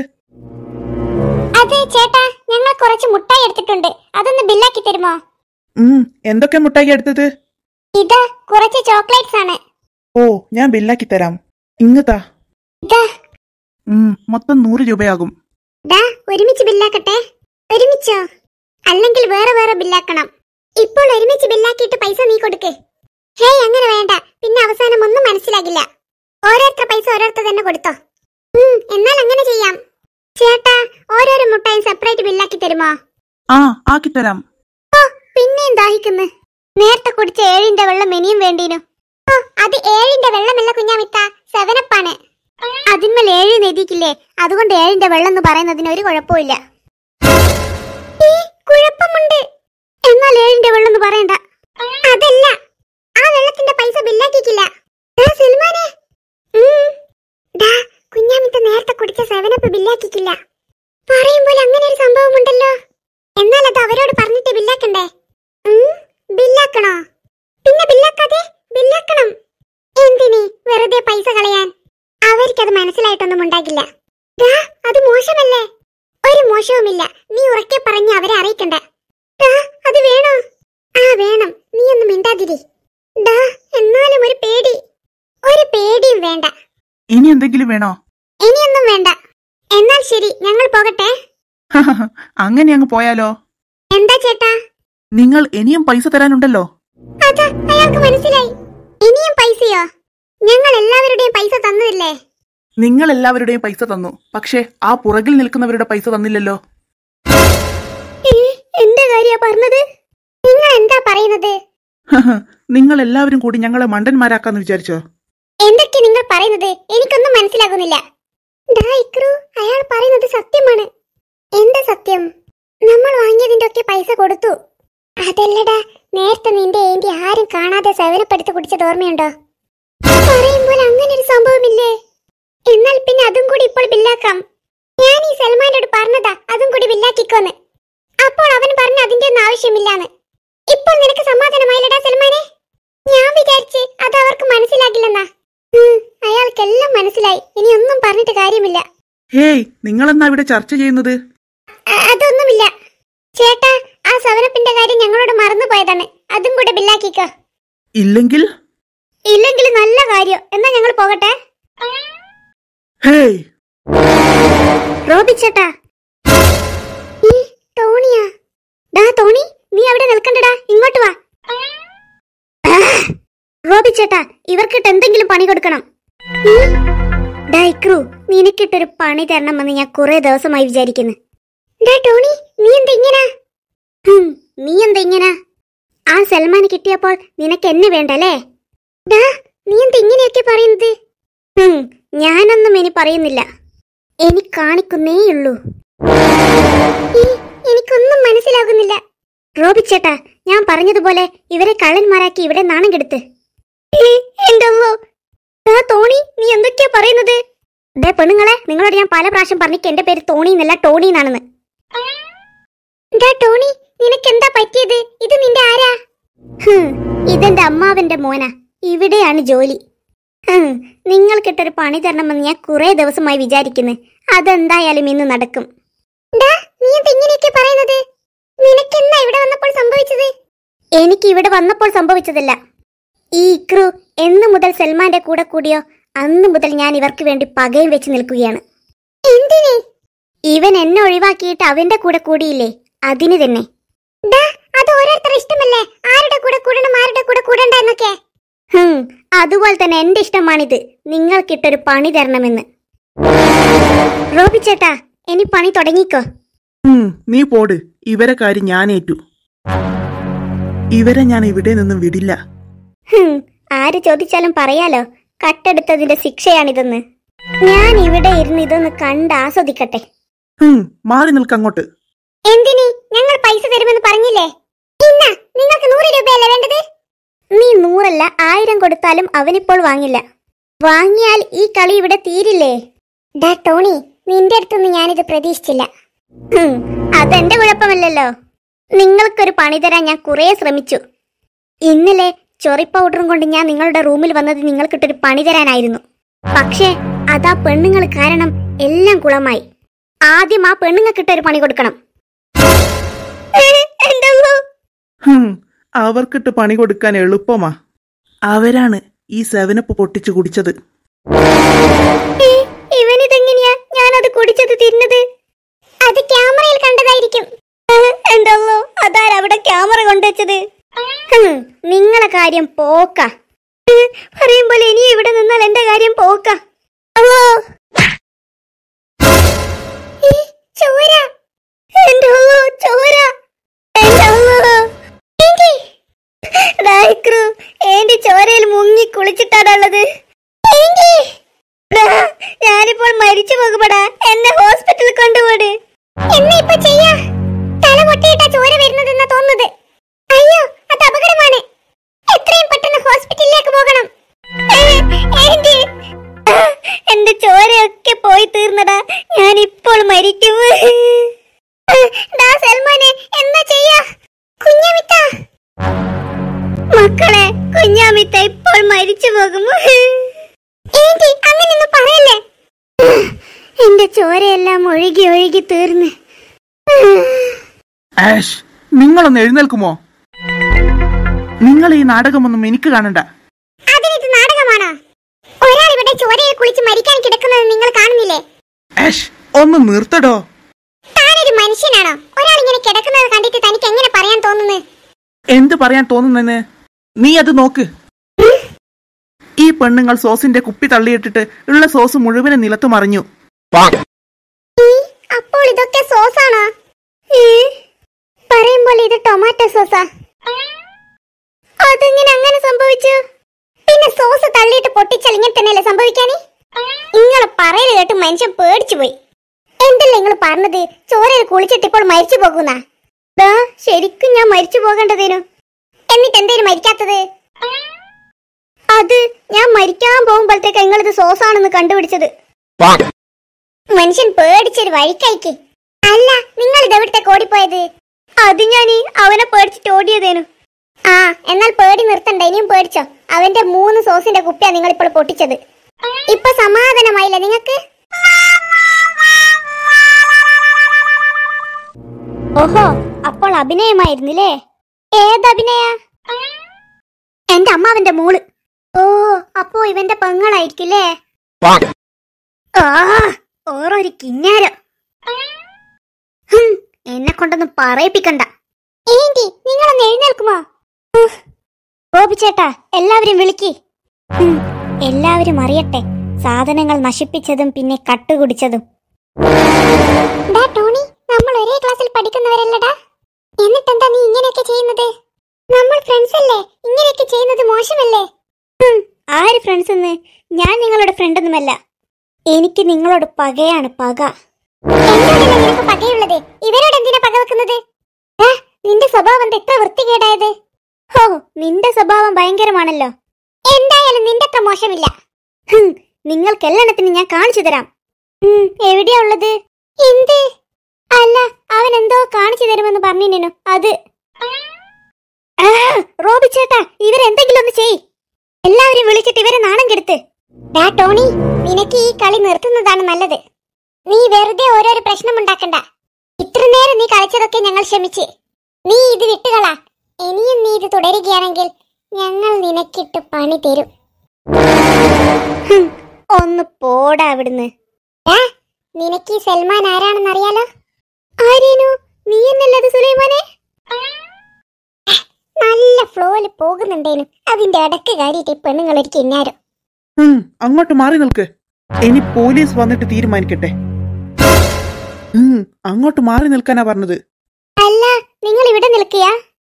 അതെ ചേട്ടാ ഞങ്ങൾ കുറച്ച് മുട്ടായി എടുത്തിട്ടുണ്ട് അതൊന്ന് ബില്ലാക്കി തരുമോ ഉം എന്തൊക്കെ മുട്ടായി എടുത്തത് ഇത് കുറച്ച് ചോക്ലേറ്റ്സ് ആണ് ഓ ഞാൻ ബില്ലാക്കി തരാം ഇങ്ങത്താ ഇതാ ഉം മൊത്തം നൂറ് രൂപയാകും ദാ ഒരുമിച്ച് ബില്ലാക്കട്ടെ ഒരുമിച്ചോ അല്ലെങ്കിൽ വേറെ വേറെ ബില്ലാക്കണം ഇപ്പോൾ ഒരുമിച്ച് ബില്ലാക്കിയിട്ട് പൈസ നീ കൊടുക്ക് ഹേയ് അങ്ങനെ വേണ്ട പിന്നെ അവസാനം ഒന്നും മനസ്സിലാകില്ല ഓരോരുത്തർ പൈസ ഓരോരുത്തർ തന്നെ കൊടുത്തോ ഉം, എന്നാൽ അങ്ങനെ ചെയ്യാം ചേട്ടാ ഓരോരോ മുട്ടായും സെപ്പറേറ്റ് ബില്ലാക്കി തരുമോ ആ ആക്കി തരാം ഓ പിന്നെയും ദാഹിക്കുന്നു നേരത്തെ കുടിച്ച ഏഴിന്റെ വെള്ളം ഇനിയും വേണ്ടീനു ഓ അത് ഏഴിന്റെ വെള്ളമല്ല കുഞ്ഞാമിത്ത സെവനപ്പാണ് അതിന്മേൽ ഏഴ് നെതിക്കില്ലേ അതുകൊണ്ട് ഏഴിന്റെ വെള്ളം എന്ന് പറയുന്നതിന് ഒരു കുഴപ്പമില്ല ഈ, കുഴപ്പമുണ്ട് എന്നാൽ ഏഴിന്റെ വെള്ളം എന്ന് പറയണ്ട അതല്ല ആ വെള്ളത്തിന്റെ പൈസ ബില്ലാക്കിക്കില്ല ദാ സൽമാനെ ഉം. ദാ, കുഞ്ഞാമിത്ത നേരത്തെ കുടിച്ച സെവനപ്പ് ബില്ലാക്കിക്കില്ല പറയുമ്പോൾ അങ്ങനെ ഒരു സംഭവം ഉണ്ടല്ലോ എന്നാൽ അത് അവരോട് പറഞ്ഞിട്ട് ബില്ലാക്കണ്ടേ ഉം, ബില്ലാക്കണോ പിന്നെ ബില്ലാക്കാതെ ബില്ലാക്കണം എന്തിനി വെറുതെ പൈസ കളയാൻ അവർക്കത് മനസ്സിലായിട്ടൊന്നും ഉണ്ടാകില്ല ദാ, അത് മോശമല്ലേ ഒരു മോശവുമില്ല നീ ഉറക്കെ പറഞ്ഞ് അവരെ അറിയിക്കണ്ട ദാ, അത് വേണോ ആ വേണം നീ ഒന്നും മിണ്ടാതിരി ദാ എന്നാലും ഒരു പേടി ഒരു പേടിയും വേണ്ട ഇനി എന്തെങ്കിലും വേണോ ഇനിയൊന്നും വേണ്ട എന്നാൽ ശരി ഞങ്ങൾ പോകട്ടെ അങ്ങനെ അങ്ങ് പോയാലോ എന്താ ചേട്ടാ നിങ്ങൾ ഇനിയും പൈസ തരാനുണ്ടല്ലോ അതാ അയാൾക്ക് മനസ്സിലായി ഇനിയും പൈസയോ ഞങ്ങൾ എല്ലാവരുടെയും പൈസ തന്നതില്ലേ നിങ്ങൾ എല്ലാവരുടെയും പൈസ തന്നു പക്ഷേ ആ പുറകിൽ നിൽക്കുന്നവരുടെ പൈസ തന്നില്ലല്ലോ എന്റെ കാര്യ പറഞ്ഞത് നിങ്ങൾ എന്താ പറയുന്നത് നിങ്ങൾ എല്ലാവരും കൂടി ഞങ്ങളെ മണ്ടന്മാരാക്കാന്ന് വിചാരിച്ചോ എന്തൊക്കെ നിങ്ങൾ പറയുന്നത് എനിക്കൊന്നും മനസ്സിലാകുന്നില്ല ദാ ഇക്രു അയാൾ പറയുന്നത് സത്യമാണ് എന്താ സത്യം നമ്മൾ വാങ്ങിയതിന്റെ ഒക്കെ പൈസ കൊടുത്തു അതല്ലടാ നേരത്തെ നിന്റെ ഏന്റി ആരും കാണാതെ സേവനപ്പെടുത്തി കുടിച്ചത് ഓർമ്മയുണ്ടോ പറയുമ്പോൾ അങ്ങനെ ഒരു സംഭവമില്ലേ എന്നാൽ പിന്നെ അതും കൂടി ഇപ്പോൾ ബില്ലാക്കാം ഞാൻ ഈ സൽമാനോട് പറഞ്ഞതാ അതും കൂടി ബില്ലാക്കിക്കോന്ന് അപ്പോൾ അവൻ പറഞ്ഞ അതിന്റെ ഒന്നും ആവശ്യമില്ലാന്ന് ഇപ്പോൾ നിനക്ക് സമാധാനമായില്ലടാ സൽമാനെ ഞാൻ വിചാരിച്ച് അത് അവർക്ക് മനസ്സിലാകില്ലെന്നാ ഉം, അയാൾക്കെല്ലാം മനസ്സിലായി ഇനി ഒന്നും പറഞ്ഞിട്ട് കാര്യമില്ല ഹേയ് നിങ്ങളെന്നാ ഇവിടെ ചർച്ച ചെയ്യുന്നത് അ- അതൊന്നുമില്ല ചേട്ടാ ആ സവനപ്പിന്റെ കാര്യം ഞങ്ങളോട് മറന്നുപോയതാണ് അതും കൂടെ ബില്ലാക്കിക്കോ ഇല്ലെങ്കിൽ ഇല്ലെങ്കിൽ നല്ല കാര്യം എന്നാ ഞങ്ങൾ പോകട്ടെ ഹേയ് റോബി ചേട്ടാ ഈ ടോണിയാ ഡാ ടോണി നീ അവിടെ നിൽക്കണ്ടടാ ഇങ്ങോട്ട് വാ റോബി ചേട്ടാ ഇവർക്കിട്ട് എന്തെങ്കിലും പണി കൊടുക്കണം ഉം. ഡാ ഇക്രു നിനക്കിട്ടൊരു പണി തരണമെന്ന് ഞാൻ കുറെ ദിവസമായി വിചാരിക്കുന്നു ഡാ ടോണി നീ എന്താ ഇങ്ങനെ ഹും, നീ എന്താ ഇങ്ങനെ ആ സൽമാന് കിട്ടിയപ്പോൾ നിനക്ക് എന്നെ വേണ്ടല്ലേ ഡാ നീ എന്താ ഇങ്ങനെയൊക്കെ പറയുന്നത് ഹും, ഞാനൊന്നും ഇനി പറയുന്നില്ല എനി കാണിക്കുന്നേയുള്ളൂ ഈ, എനിക്കൊന്നും മനസ്സിലാകുന്നില്ല റോബി ചേട്ടാ ഞാൻ പറഞ്ഞതുപോലെ ഇവരെ കള്ളന്മാരാക്കി ഇവിടെ നാണം കെടുത്ത് ഏ, എന്റെ അള്ളോ. ദാ തോണി നീ എന്തൊക്കെയാ പറയുന്നത് ദേ പെണ്ണുങ്ങളെ നിങ്ങളോട് ഞാൻ പല പ്രാവശ്യം പറഞ്ഞിട്ട് എന്റെ പേര് തോണി എന്നല്ല ടോണി എന്നാണെന്ന് ഡാ ടോണി നിനക്കെന്താ പറ്റിയത് ഇത് നിന്റെ ആരാ ഹും, ഇതെന്റെ അമ്മാവന്റെ മോനാ ഇവിടെയാണ് ജോലി ഹും, നിങ്ങൾക്കിട്ടൊരു പണി തരണമെന്ന് ഞാൻ കുറെ ദിവസമായി വിചാരിക്കുന്നു അതെന്തായാലും ഇന്ന് നടക്കും നീ ഇങ്ങനെയൊക്കെ പറയുന്നത് നിനക്കെന്താ ഇവിടെ വന്നപ്പോൾ സംഭവിച്ചത് എനിക്ക് ഇവിടെ വന്നപ്പോൾ സംഭവിച്ചതല്ല ഈ ഇക്രു എന്ന് മുതൽ സൽമാന്റെ കൂടെ കൂടിയോ അന്ന് മുതൽ ഞാൻ ഇവർക്ക് വേണ്ടി പകയും വെച്ച് നിൽക്കുകയാണ് എന്തിന് ഇവൻ എന്നെ ഒഴിവാക്കിയിട്ട് അവന്റെ കൂടെ കൂടിയില്ലേ അതിന് തന്നെ അത് ഓരോരുത്തർ ഇഷ്ടമല്ലേ ആരുടെ കൂടെ കൂടണം ആരുടെ കൂടെ കൂടണ്ട എന്നൊക്കെ അതുപോലെ തന്നെ എന്റെ ഇഷ്ടമാണിത് നിങ്ങൾക്കിട്ടൊരു പണി തരണമെന്ന് റോബി ചേട്ടാ ഇനി പണി തുടങ്ങിക്കോ ഉം, നീ പോട് ഇവരെ കാര്യം ഞാൻ ഏറ്റു ഇവരെ ഞാൻ ഇവിടെ നിന്നും വിടില്ല ഹും, ആര് ചോദിച്ചാലും പറയാലോ കട്ടെടുത്തതിന്റെ ശിക്ഷയാണിതെന്ന് ഞാൻ ഇവിടെ ഇരുന്ന് ഇതൊന്ന് കണ്ട് ആസ്വദിക്കട്ടെ ഹും, മാറി നിൽക്കങ്ങോട്ട് എന്തിനി ഞങ്ങൾ പൈസ തരുമെന്ന് പറഞ്ഞില്ലേ ഇന്ന നിങ്ങൾക്ക് നൂറ് രൂപയല്ലേ വേണ്ടത് നീ നൂറല്ല ആയിരം കൊടുത്താലും അവനിപ്പോൾ വാങ്ങില്ല വാങ്ങിയാൽ ഈ കളി ഇവിടെ തീരില്ലേ ഡാ ടോണി നിന്റെ അടുത്തൊന്നും ഞാനിത് പ്രതീക്ഷിച്ചില്ല ഹും, അതെന്റെ കുഴപ്പമല്ലല്ലോ നിങ്ങൾക്കൊരു പണി തരാൻ ഞാൻ കുറേ ശ്രമിച്ചു ഇന്നലെ ചൊറി പൗഡറും കൊണ്ട് ഞാൻ നിങ്ങളുടെ റൂമിൽ വന്നത് നിങ്ങൾക്കിട്ടൊരു പണി തരാനായിരുന്നു പക്ഷേ അതാ പെണ്ണുങ്ങൾ കാരണം എല്ലാം കുളമായി ആദ്യം ആ പെണ്ണുങ്ങൾക്കിട്ടൊരു പണി കൊടുക്കണം എന്റെ അമ്മോ. ഹും, അവർക്കിട്ട് പണി കൊടുക്കാൻ എളുപ്പമാ അവരാണ് ഈ സെവനപ്പ് പൊട്ടിച്ചു കുടിച്ചത് ഏ, ഇവനിതെങ്ങനെയാ ഞാനത് കുടിച്ചത് തിന്നത് അത് ക്യാമറയിൽ കണ്ടതായിരിക്കും എന്തല്ലോ അതാരവിടെ ക്യാമറ കൊണ്ടുവച്ചത് ഹും, നിങ്ങളെ കാര്യം പോക്ക പറയുമ്പോൾ ഇനി ഇവിടെ നിന്നാൽ എന്റെ കാര്യം പോക്ക അല്ലോ ഏ, ചോര എന്റെ അല്ലോ ചോര എന്റെ അല്ലോ ഏന്റി ഡായിക്രു ഏന്റി ചോരയിൽ മുങ്ങി കുളിച്ചിട്ടാണുള്ളത് ഏന്റി ഡാ, ഞാനിപ്പോൾ മരിച്ചു പോകുമ്പടാ എന്നെ ഹോസ്പിറ്റലിൽ കൊണ്ടുപോട് എന്നാ ഇപ്പൊ ചെയ്യാ തല പൊട്ടിയിട്ടാ ചോര വരുന്നതെന്നാ തോന്നുന്നത് അയ്യോ അത് അപകടമാണ് എത്രയും പെട്ടെന്ന് ഹോസ്പിറ്റലിലേക്ക് പോകണം ഏ, ഏന്റി, ആ, എന്റെ ചോരയൊക്കെ പോയി തീർന്നടാ ഞാൻ ഇപ്പോൾ മരിക്കും ആ, ഡാ സൽമാനെ എന്താ ചെയ്യാ കുഞ്ഞമിത്ത മക്കളെ കുഞ്ഞാമിത്ത ഇപ്പോൾ മരിച്ചു പോകും ഏന്റി അങ്ങനെയൊന്നും പറയല്ലേ എന്റെ ചോരയെല്ലാം ഒഴുകി ഒഴുകി തീർന്ന് ആഷ് നിങ്ങളൊന്ന് എഴുന്നേൽക്കുമോ നിങ്ങൾ ഈ നാടകമൊന്നും എനിക്ക് കാണണ്ട അതിനിത് നാടകമാണോ ഒരാൾ ഇവിടെ ചോരയിൽ കുളിച്ച് മരിക്കാൻ കിടക്കുന്നത് നിങ്ങൾ കാണുന്നില്ലേ ആഷ് ഒന്ന് നിർത്തടോ താനൊരു മനുഷ്യനാണോ ഒരാൾ ഇങ്ങനെ കിടക്കുന്നത് കണ്ടിട്ട് തനിക്ക് എങ്ങനെ പറയാൻ തോന്നുന്നു എന്ത് പറയാൻ തോന്നുന്നെന്ന് നീ അത് നോക്ക് ഈ പെണ്ണുങ്ങൾ സോസിന്റെ കുപ്പി തള്ളിയിട്ടിട്ട് ഉള്ള സോസ് മുഴുവനും നിലത്ത് മറിഞ്ഞു ഈ, അപ്പോൾ ഇതൊക്കെ സോസാണോ ഈ, പറയുമ്പോൾ ഇത് ടൊമാറ്റോ സോസാ അതെങ്ങനെ അങ്ങനെ സംഭവിച്ചു പിന്നെ സോസ് തള്ളിയിട്ട് പൊട്ടിച്ചാൽ ഇങ്ങനെ തന്നെയല്ലേ സംഭവിക്കാനേ നിങ്ങളെ പറയല് കേട്ട് മനുഷ്യൻ പേടിച്ചു പോയി എന്തല്ലേ നിങ്ങൾ പറഞ്ഞത് ചോരയിൽ കുളിച്ചിട്ട് ഇപ്പോൾ മരിച്ചു പോകുന്ന ശരിക്കും ഞാൻ മരിച്ചു പോകേണ്ടതേനു എന്നിട്ട് എന്തേലും മരിക്കാത്തത് അത് ഞാൻ മരിക്കാൻ പോകുമ്പോഴത്തേക്ക് നിങ്ങളിത് സോസാണെന്ന് കണ്ടുപിടിച്ചത് മനുഷ്യൻ പേടിച്ചൊരു വഴിക്കയക്ക് അല്ല നിങ്ങൾ ഇതെവിടുത്തെ ഓടിപ്പോയത് അത് ഞാൻ അവനെ പേടിച്ചിട്ട് ഓടിയതേനു ആ എന്നാൽ പേടി നിർത്തണ്ട ഇനിയും പേടിച്ചോ അവന്റെ മൂന്ന് സോസിന്റെ കുപ്പിയാ നിങ്ങൾ ഇപ്പോൾ പൊട്ടിച്ചത് ഇപ്പൊ സമാധാനമായില്ല നിങ്ങൾക്ക് ഓഹോ അപ്പോൾ അഭിനയമായിരുന്നില്ലേ ഏതഭിനയ എന്റെ അമ്മാവന്റെ മോള് ഓ അപ്പോ ഇവന്റെ പെങ്ങളായിരിക്കില്ലേ ആ ഓറൊരു കിഞ്ഞാരം ഹും, എന്നെ കൊണ്ടൊന്നും പറയിപ്പിക്കണ്ട ഏന്റി നിങ്ങളൊന്ന് എഴുന്നേൽക്കുമോ ഉഫ്. ഗോപി ചേട്ടാ എല്ലാവരും വിളിക്ക് ഉം, എല്ലാവരും അറിയട്ടെ സാധനങ്ങൾ നശിപ്പിച്ചതും പിന്നെ കട്ടുകുടിച്ചതും ഡാ ടോണി നമ്മൾ ഒരേ ക്ലാസ്സിൽ പഠിക്കുന്നവരല്ലടാ എന്നിട്ടെന്താ നീ ഇങ്ങനെയൊക്കെ ചെയ്യുന്നത് നമ്മൾ ഫ്രണ്ട്സ് അല്ലേ ഇങ്ങനെയൊക്കെ ചെയ്യുന്നത് മോശമല്ലേ ഹും, ആര് ഫ്രണ്ട്സ് എന്ന് ഞാൻ നിങ്ങളുടെ ഫ്രണ്ട് ഒന്നുമല്ല എനിക്ക് നിങ്ങളോട് പകയാണ് പക നിനക്ക് പകയുള്ളത് ഇവരോട് എന്തിനാ പക വെക്കുന്നത് ഏ, നിന്റെ സ്വഭാവം എന്താ ഇത്ര വൃത്തികേടായത് ഹോ നിന്റെ സ്വഭാവം ഭയങ്കരമാണല്ലോ എന്തായാലും നിന്റെ അത്ര മോശമില്ല ഹും, നിങ്ങൾക്ക് എല്ലെണ്ണത്തിന് ഞാൻ കാണിച്ചു തരാം ഉം, എവിടെയാ ഉള്ളത് എന്ത് അല്ല അവൻ എന്തോ കാണിച്ചു തരുമെന്ന് പറഞ്ഞിനു അത് ആ, റോബി ചേട്ടാ ഇവരെന്തെങ്കിലും ഒന്ന് ചെയ് എല്ലാവരും വിളിച്ചിട്ട് ഇവരെ നാണം കെടുത്ത് ഡാ ടോണി നിനക്ക് ഈ കളി നിർത്തുന്നതാണ് നല്ലത് നീ വെറുതെ ഓരോരോ പ്രശ്നമുണ്ടാക്കണ്ട ഇത്ര നേരം നീ കളിച്ചതൊക്കെ ഞങ്ങൾ ക്ഷമിച്ച് നീ ഇത് വിട്ടുകളാ ഇനിയും നീ ഇത് തുടരുകയാണെങ്കിൽ ഞങ്ങൾ നിനക്കിട്ട് പണി തരും ഹും, ഒന്ന് പോടാ അവിടുന്ന് ഏ നിനക്ക് ഈ സൽമാൻ ആരാണെന്ന് അറിയാലോ ആരേനു നീ എന്നല്ലത് സുലൈമാനെ നല്ല ഫ്ലോയില് പോകുന്നുണ്ടേനു അതിന്റെ ഇടക്ക് കാര്യമായിട്ട് ഈ പെണ്ണുങ്ങൾ ഒരു കിന്നാരം ഉം, അങ്ങോട്ട് മാറി നിൽക്ക് ഇനി പോലീസ് വന്നിട്ട് തീരുമാനിക്കട്ടെ ഉം, അങ്ങോട്ട് മാറി നിൽക്കാനാ പറഞ്ഞത് അല്ല നിങ്ങൾ ഇവിടെ നിൽക്കുക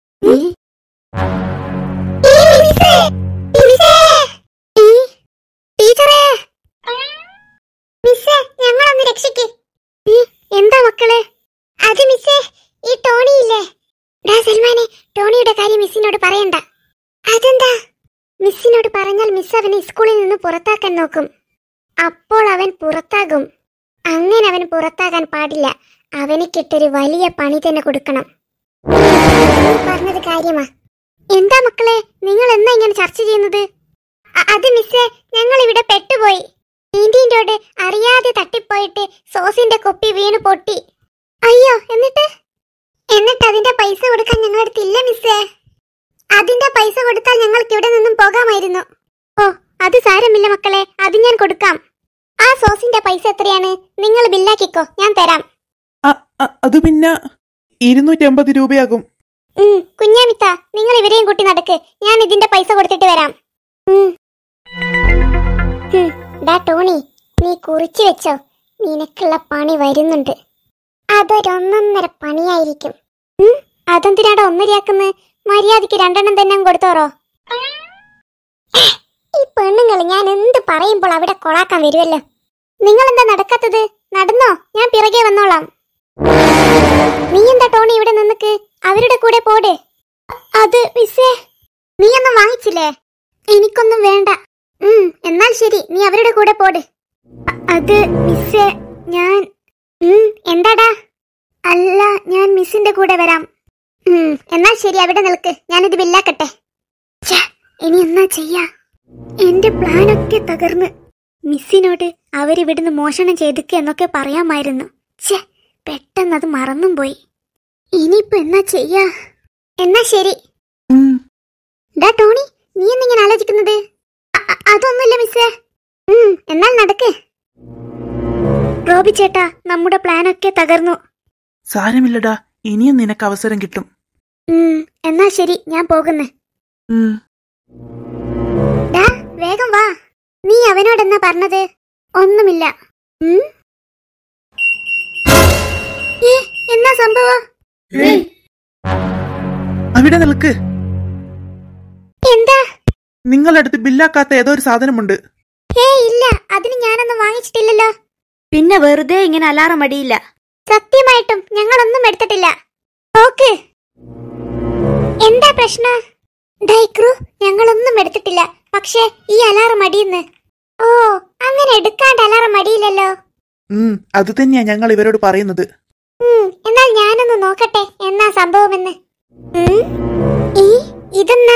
ഞങ്ങളൊന്ന് രക്ഷിക്ക് എന്താ മക്കളെ അത് മിസ്സേ ഈ ടോണി ഇല്ലേ ഡാ സൽമാനെ ടോണിയുടെ കാര്യം മിസ്സിനോട് പറയണ്ട അതെന്താ മിസ്സിനോട് പറഞ്ഞാൽ മിസ് അവനെ സ്കൂളിൽ നിന്ന് പുറത്താക്കാൻ നോക്കും അപ്പോൾ അവൻ പുറത്താകും അങ്ങനെ അവൻ പുറത്താകാൻ പാടില്ല അവന് കിട്ടൊരു വലിയ പണി തന്നെ കൊടുക്കണം നീ പറഞ്ഞത് കാര്യമാ എന്താ മക്കളെ നിങ്ങൾ എന്നാ ഇങ്ങനെ ചർച്ച ചെയ്യുന്നത് അ- അത് മിസ്സേ ഞങ്ങൾ ഇവിടെ പെട്ടുപോയി നീന്റീൻ്റോട് അറിയാതെ തട്ടിപ്പോയിട്ട് സോസിന്റെ കൊപ്പി വീണ് പൊട്ടി അയ്യോ എന്നിട്ട് എന്നിട്ട് അതിന്റെ പൈസ കൊടുക്കാൻ ഞങ്ങളടുത്ത് ഇല്ല മിസ്സേ അതിന്റെ പൈസ കൊടുത്താൽ ഞങ്ങൾക്ക് ഇവിടെ നിന്നും പോകാമായിരുന്നു ഓ അത് സാരമില്ല മക്കളെ അത് ഞാൻ കൊടുക്കാം ആ സോസിന്റെ പൈസ എത്രയാണ് നിങ്ങൾ ബില്ലാക്കിക്കോ ഞാൻ തരാം അ- അ- അത് പിന്നെ ഇരുന്നൂറ്റി അമ്പത് രൂപയാകും ഉം, കുഞ്ഞാമിത്ത നിങ്ങൾ ഇവരെയും കൂട്ടി നടക്ക് ഞാൻ ഇതിന്റെ പൈസ കൊടുത്തിട്ട് വരാം ഉം. ഉം, ഡാ ടോണി നീ കുറിച്ചു വെച്ചോ നിനക്കുള്ള പണി വരുന്നുണ്ട് അതൊരൊന്നൊന്നര പണിയായിരിക്കും ഉം, അതെന്തിനാടാ ഒന്നരയാക്കുന്ന മര്യാദക്ക് രണ്ടെണ്ണം തന്നെ അങ്ങ് കൊടുത്തോറോ ഈ പെണ്ണുങ്ങൾ ഞാൻ എന്ത് പറയുമ്പോൾ അവിടെ കൊളാക്കാൻ വരുമല്ലോ നിങ്ങൾ എന്താ നടക്കാത്തത് നടന്നോ ഞാൻ പിറകെ വന്നോളാം നീ എന്താ ടോണി ഇവിടെ നിന്നക്ക് അവരുടെ കൂടെ പോട് അത് മിസ്സേ നീ ഒന്നും വാങ്ങിച്ചില്ലേ എനിക്കൊന്നും വേണ്ട ഉം എന്നാൽ ശരി നീ അവരുടെ കൂടെ പോട് അ- അത് മിസ്സേ ഞാൻ ഉം എന്താടാ അല്ല ഞാൻ മിസ്സിന്റെ കൂടെ വരാം ഉം എന്നാൽ ശരി അവിടെ നിൽക്ക് ഞാനിത് ബില്ലാക്കട്ടെ ഛെ, ഇനി എന്നാ ചെയ്യാ എന്റെ പ്ലാനൊക്കെ തകർന്ന് മിസ്സിനോട് അവരിവിടുന്ന് മോഷണം ചെയ്തിക്ക് എന്നൊക്കെ പറയാമായിരുന്നു ഛേ പെട്ടെന്ന് അത് മറന്നും പോയി ഇനിയിപ്പോ എന്നാ ചെയ്യാ എന്നാ ശരി ഉം, ഡാ ടോണി നീ എന്നിങ്ങനെ ആലോചിക്കുന്നത് അ- അ- അതൊന്നുമില്ല മിസ്സേ ഉം എന്നാൽ നടക്ക് റോബി ചേട്ടാ നമ്മുടെ പ്ലാനൊക്കെ തകർന്നു സാരമില്ലടാ ഇനിയും നിനക്ക് അവസരം കിട്ടും ഉം എന്നാ ശരി ഞാൻ പോകുന്നു ഉം, ഡാ വേഗം വാ നീ അവനോട് എന്നാ പറഞ്ഞത് ഒന്നുമില്ല ഉം? ഏ, എന്നാ സംഭവം അവിടെ നിൽക്ക് എന്താ നിങ്ങളടുത്ത് ബില്ലാക്കാത്ത ഏതോ ഒരു സാധനമുണ്ട് ഏ ഇല്ല അതിന് ഞാനൊന്നും വാങ്ങിച്ചിട്ടില്ലല്ലോ പിന്നെ വെറുതെ ഇങ്ങനെ അലാറം അടിയില്ല സത്യമായിട്ടും ഞങ്ങളൊന്നും എടുത്തിട്ടില്ല ഓക്ക് എന്താ പ്രശ്ന ഡൈക്രു ഞങ്ങളൊന്നും എടുത്തിട്ടില്ല പക്ഷേ ഈ അലാറം അടിയുന്ന് ഓ അങ്ങനെ എടുക്കാണ്ട് അലാറം അടിയില്ലല്ലോ ഉം, അത് തന്നെയാ ഞങ്ങൾ ഇവരോട് പറയുന്നത് ഉം, എന്നാൽ ഞാനൊന്ന് നോക്കട്ടെ എന്നാ സംഭവമെന്ന് ഉം, ഈ ഇതെന്നാ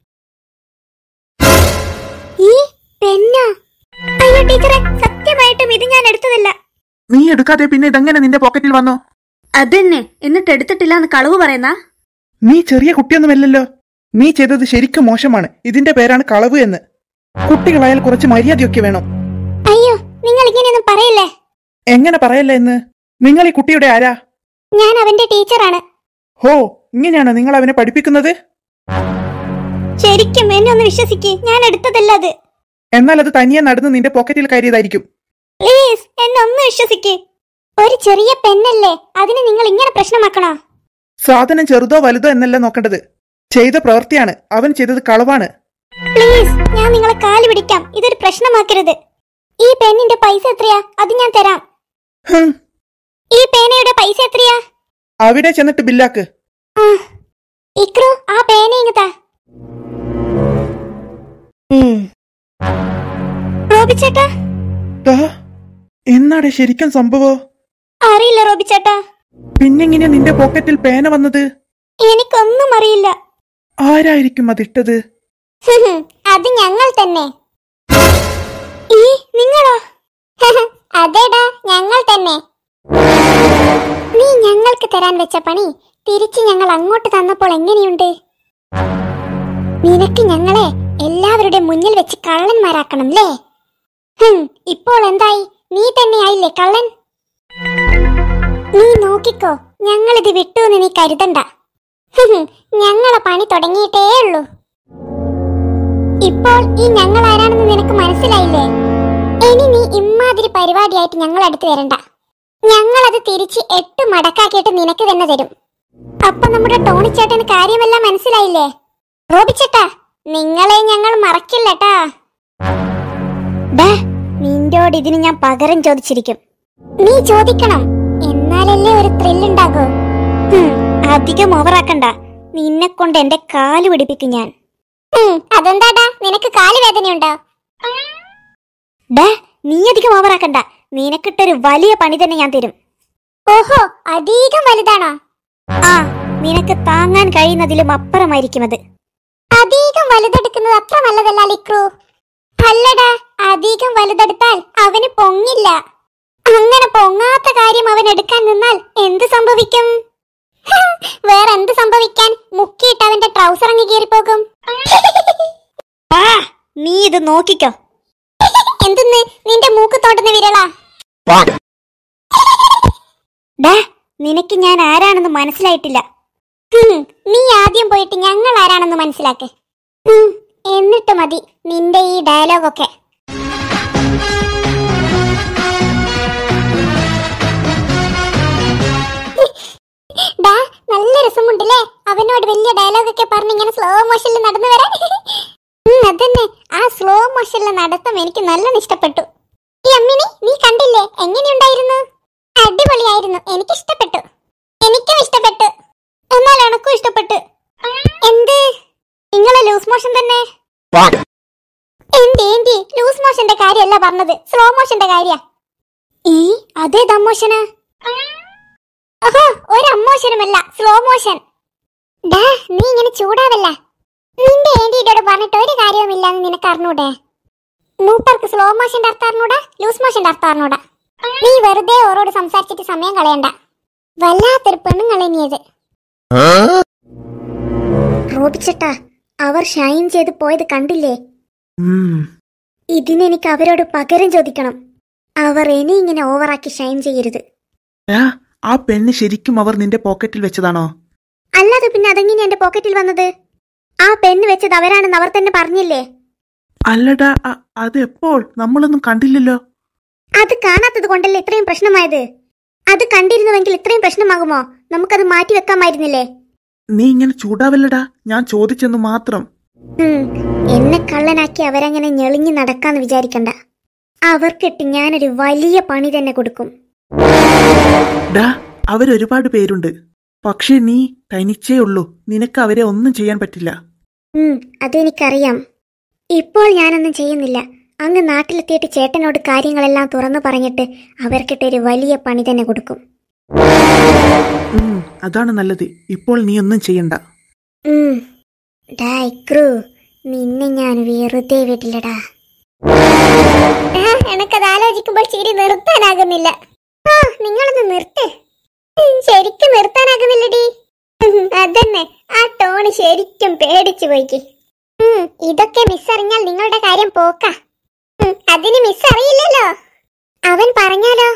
ഈ പെന്നോ അയ്യോ ടീച്ചറെ സത്യമായിട്ടും ഇത് ഞാൻ എടുത്തതല്ല നീ എടുക്കാതെ പിന്നെ ഇതെങ്ങനെ നിന്റെ പോക്കറ്റിൽ വന്നോ അതന്നെ എന്നിട്ട് എടുത്തിട്ടില്ല എന്ന് കളവ് പറയുന്ന നീ ചെറിയ കുട്ടിയൊന്നുമല്ലല്ലോ നീ ചെയ്തത് ശരിക്കും മോശമാണ് ഇതിന്റെ പേരാണ് കളവ് എന്ന് കുട്ടികളായാൽ കുറച്ച് മര്യാദയൊക്കെ വേണം അയ്യോ നിങ്ങൾ ഇങ്ങനെയൊന്നും പറയല്ലേ എങ്ങനെ പറയല്ല എന്ന് നിങ്ങൾ ഈ കുട്ടിയുടെ ആരാ ഞാൻ അവന്റെ ടീച്ചറാണ് ഹോ ഇങ്ങനെയാണോ നിങ്ങൾ അവനെ പഠിപ്പിക്കുന്നത് ശരിക്കും എന്നെ ഒന്ന് വിശ്വസിക്ക് ഞാൻ എടുത്തതല്ല അത് എന്നാൽ അത് തനിയെ നടന്ന് നിന്റെ പോക്കറ്റിൽ കയറിയതായിരിക്കും പ്ലീസ് എന്നെ ഒന്ന് വിശ്വസിക്ക് ഒരു ചെറിയ പെണ്ണല്ലേ അതിന് നിങ്ങൾ ഇങ്ങനെ പ്രശ്നമാക്കണോ സാധനം ചെറുതോ വലുതോ എന്നല്ല നോക്കേണ്ടത് ചെയ്ത പ്രവൃത്തിയാണ് അവൻ ചെയ്തത് കളവാണ് പ്ലീസ് ഞാൻ നിങ്ങളെ കാല് പിടിക്കാം ഇതൊരു പ്രശ്നമാക്കരുത് ഈ പെണ്ണിന്റെ പൈസ എത്രയാ അത് ഞാൻ തരാം ഹും, ഈ പേനയുടെ പൈസ എത്രയാ അവിടെ ചെന്നിട്ട് ബില്ലാക്ക് ആ, ഇക്രു ആ പേന ഇങ്ങത്താ റോബി ചേട്ടാ ദാ, എന്നാടെ ശരിക്കും സംഭവോ അറിയില്ല റോബി ചേട്ടാ പിന്നെങ്ങനെയാ നിന്റെ പോക്കറ്റിൽ പേന വന്നത് എനിക്കൊന്നും അറിയില്ല ആരായിരിക്കും അതിട്ടത് ഹും, അത് ഞങ്ങൾ തന്നെ ഈ നിങ്ങളോ അതേടാ ഞങ്ങൾ തന്നെ നീ ഞങ്ങൾക്ക് തരാൻ വെച്ച പണി തിരിച്ച് ഞങ്ങൾ അങ്ങോട്ട് തന്നപ്പോൾ എങ്ങനെയുണ്ട് നിനക്ക് ഞങ്ങളെ എല്ലാവരുടെ മുന്നിൽ വെച്ച് കള്ളന്മാരാക്കണം അല്ലേ ഹും, ഇപ്പോൾ എന്തായി നീ തന്നെയായില്ലേ കള്ളൻ നീ നോക്കിക്കോ ഞങ്ങളിത് വിട്ടൂന്ന് നീ കരുതണ്ട ഹും, ഞങ്ങളെ പണി തുടങ്ങിയിട്ടേ ഉള്ളൂ ഇപ്പോൾ ഈ ഞങ്ങൾ ആരാണെന്ന് നിനക്ക് മനസ്സിലായില്ലേ ഇനി നീ ഇമ്മാതിരി പരിപാടിയായിട്ട് ഞങ്ങൾ അടുത്ത് വരണ്ട ഞങ്ങളത് തിരിച്ച് എട്ട് മടക്കാക്കിയിട്ട് നിനക്ക് തന്നെ തരും അപ്പൊ നമ്മുടെ ടോണിച്ചേട്ടന് കാര്യമെല്ലാം മനസ്സിലായില്ലേ റോബിച്ചേട്ടാ നിങ്ങളെ ഞങ്ങൾ മറക്കില്ലട്ടാ നിന്റോട് ഇതിന് ഞാൻ പകരം ചോദിച്ചിരിക്കും നീ ചോദിക്കണം എന്നാലല്ലേ ഒരു ത്രില്ലുണ്ടാകൂ ഹും, അധികം ഓവറാക്കണ്ട നിന്നെ കൊണ്ട് എന്റെ കാല് പിടിപ്പിക്കും ഞാൻ ഉം, അതെന്താടാ നിനക്ക് കാല് വേദനയുണ്ടോ ഡാ നീ അധികം ഓവറാക്കണ്ട നിനക്കിട്ടൊരു വലിയ പണി തന്നെ ഞാൻ തരും ഓഹോ അധികം വലുതാണോ ആ നിനക്ക് താങ്ങാൻ കഴിയുന്നതിലും അപ്പുറമായിരിക്കും അത് അധികം വലുതെടുക്കുന്നത് അത്ര നല്ലതല്ല ലിക്രു അല്ലടാ അധികം വലുതെടുത്താൽ അവന് പൊങ്ങില്ല അങ്ങനെ പൊങ്ങാത്ത കാര്യം അവൻ എടുക്കാൻ നിന്നാൽ എന്ത് സംഭവിക്കും വേറെ എന്ത് സംഭവിക്കാൻ മുക്കിയിട്ട് അവന്റെ ട്രൗസർ അങ്ങ് കീറിപ്പോകും ആ നീ ഇത് നോക്കിക്കോ എന്തെന്ന് നിന്റെ മൂക്ക് തോട്ടുന്ന വിരളാ ഡാ നിനക്ക് ഞാൻ ആരാണെന്ന് മനസ്സിലായിട്ടില്ല ഹും, നീ ആദ്യം പോയിട്ട് ഞങ്ങൾ ആരാണെന്ന് മനസ്സിലാക്ക് ഉം, എന്നിട്ട് മതി നിന്റെ ഈ ഡയലോഗൊക്കെ ഡാ നല്ല രസമുണ്ടല്ലേ അവനോട് വലിയ ഡയലോഗൊക്കെ പറഞ്ഞ് ഇങ്ങനെ സ്ലോ മോഷനിൽ നടന്നു വരാൻ ഉം, അതന്നെ ആ സ്ലോ മോഷനിലെ നടത്തം എനിക്ക് നല്ലോണം ഇഷ്ടപ്പെട്ടു ഈ അമ്മിനി നീ കണ്ടില്ലേ എങ്ങനെയുണ്ടായിരുന്നു അടിപൊളിയായിരുന്നു എനിക്ക് ഇഷ്ടപ്പെട്ടു എനിക്കും ഇഷ്ടപ്പെട്ടു എന്നാൽ എനക്കും ഇഷ്ടപ്പെട്ടു എന്ത് നിങ്ങളെ ലൂസ് മോഷൻ തന്നെ എന്ത് എന്തി ലൂസ് മോഷന്റെ കാര്യമല്ല പറഞ്ഞത് സ്ലോ മോഷന്റെ കാര്യ ഈ അതേ ദമ്മോഷന് ഓഹോ ഒരു അമ്മോഷനുമല്ല സ്ലോ മോഷൻ ഡാ നീ ഇങ്ങനെ ചൂടാവല്ല നിന്റെ ഏന്റിയോട് പറഞ്ഞിട്ട് ഒരു കാര്യവുമില്ലാന്ന് നിനക്ക് അറിഞ്ഞൂടെ മൂപ്പർക്ക് സ്ലോ മോഷന്റെ അർത്ഥം അറിഞ്ഞൂടാ ലൂസ് മോഷന്റെ അർത്ഥം അറിഞ്ഞൂടാ നീ വെറുതെ ഓരോട് സംസാരിച്ചിട്ട് സമയം കളയണ്ട വല്ലാത്തൊരു പെണ്ണുങ്ങളെനിയത് റോബിച്ചട്ടാ അവർ ഷൈൻ ചെയ്ത് പോയത് കണ്ടില്ലേ ഉം, ഇതിനെനിക്ക് അവരോട് പകരം ചോദിക്കണം അവർ ഇനി ഇങ്ങനെ ഓവറാക്കി ഷൈൻ ചെയ്യരുത് ആ, ആ പെണ്ണ് ശരിക്കും അവർ നിന്റെ പോക്കറ്റിൽ വെച്ചതാണോ അല്ലാതെ പിന്നെ അതെങ്ങനെ എന്റെ പോക്കറ്റിൽ വന്നത് ആ പെണ്ണ് വെച്ചത് അവരാണെന്ന് അവർ തന്നെ പറഞ്ഞില്ലേ അല്ലടാ അ- അത് എപ്പോൾ നമ്മളൊന്നും കണ്ടില്ലല്ലോ അത് കാണാത്തത് കൊണ്ടല്ലേ ഇത്രയും പ്രശ്നമായത് അത് കണ്ടിരുന്നുവെങ്കിൽ ഇത്രയും പ്രശ്നമാകുമോ നമുക്കത് മാറ്റി വെക്കാമായിരുന്നില്ലേ നീ ഇങ്ങനെ ചൂടാവല്ലടാ ഞാൻ ചോദിച്ചെന്ന് മാത്രം ഉം, എന്നെ കള്ളനാക്കി അവരങ്ങനെ ഞെളിഞ്ഞു നടക്കാന്ന് വിചാരിക്കണ്ട അവർക്കിട്ട് ഞാനൊരു വലിയ പണി തന്നെ കൊടുക്കും ഡാ അവരൊരുപാട് പേരുണ്ട് പക്ഷേ നീ തനിച്ചേ ഉള്ളൂ നിനക്ക് അവരെ ഒന്നും ചെയ്യാൻ പറ്റില്ല ഉം, അതെനിക്കറിയാം ഇപ്പോൾ ഞാനൊന്നും ചെയ്യുന്നില്ല അങ്ങ് നാട്ടിലെത്തിയിട്ട് ചേട്ടനോട് കാര്യങ്ങളെല്ലാം തുറന്നു പറഞ്ഞിട്ട് അവർക്കിട്ടൊരു വലിയ പണി തന്നെ കൊടുക്കും ഉം, അതാണ് നല്ലത് ഇപ്പോൾ നീ ഒന്നും ചെയ്യണ്ട ഉം. ഡാ ഇക്രു നിന്നെ ഞാൻ വെറുതെ വിടില്ലടാ എനക്കത് ആലോചിക്കുമ്പോൾ ചിരി നിർത്താനാകുന്നില്ല ആ നിങ്ങളൊന്ന് നിർത്ത് ഉം, ശരിക്കും നിർത്താനാകുന്നില്ലടി ഉം, അതന്നെ ആ ടോണ് ശരിക്കും പേടിച്ചു പോയിക്ക് ഉം, ഇതൊക്കെ മിസ് അറിഞ്ഞാൽ നിങ്ങളുടെ കാര്യം പോക്ക ഉം, അതിന് മിസ് അറിയില്ലല്ലോ അവൻ പറഞ്ഞാലോ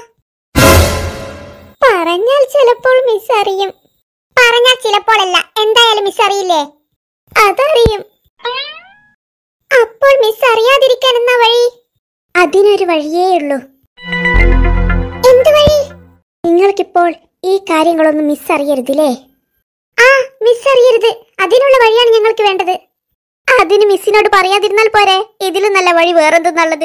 പറഞ്ഞാൽ ചിലപ്പോൾ മിസ് അറിയും പറഞ്ഞാൽ ചിലപ്പോഴല്ല എന്തായാലും മിസ് അറിയില്ലേ അതറിയും അപ്പോൾ മിസ് അറിയാതിരിക്കാൻ എന്നാ വഴി അതിനൊരു വഴിയേ ഉള്ളൂ എന്ത് വഴി നിങ്ങൾക്കിപ്പോൾ ഈ കാര്യങ്ങളൊന്നും മിസ് അറിയരുതില്ലേ ആ മിസ് അറിയരുത് അതിനുള്ള വഴിയാണ് ഞങ്ങൾക്ക് വേണ്ടത് അതിന് മിസ്സിനോട് പറയാതിരുന്നാൽ പോരെ ഇതിലും നല്ല വഴി വേറെന്തെന്നുള്ളത്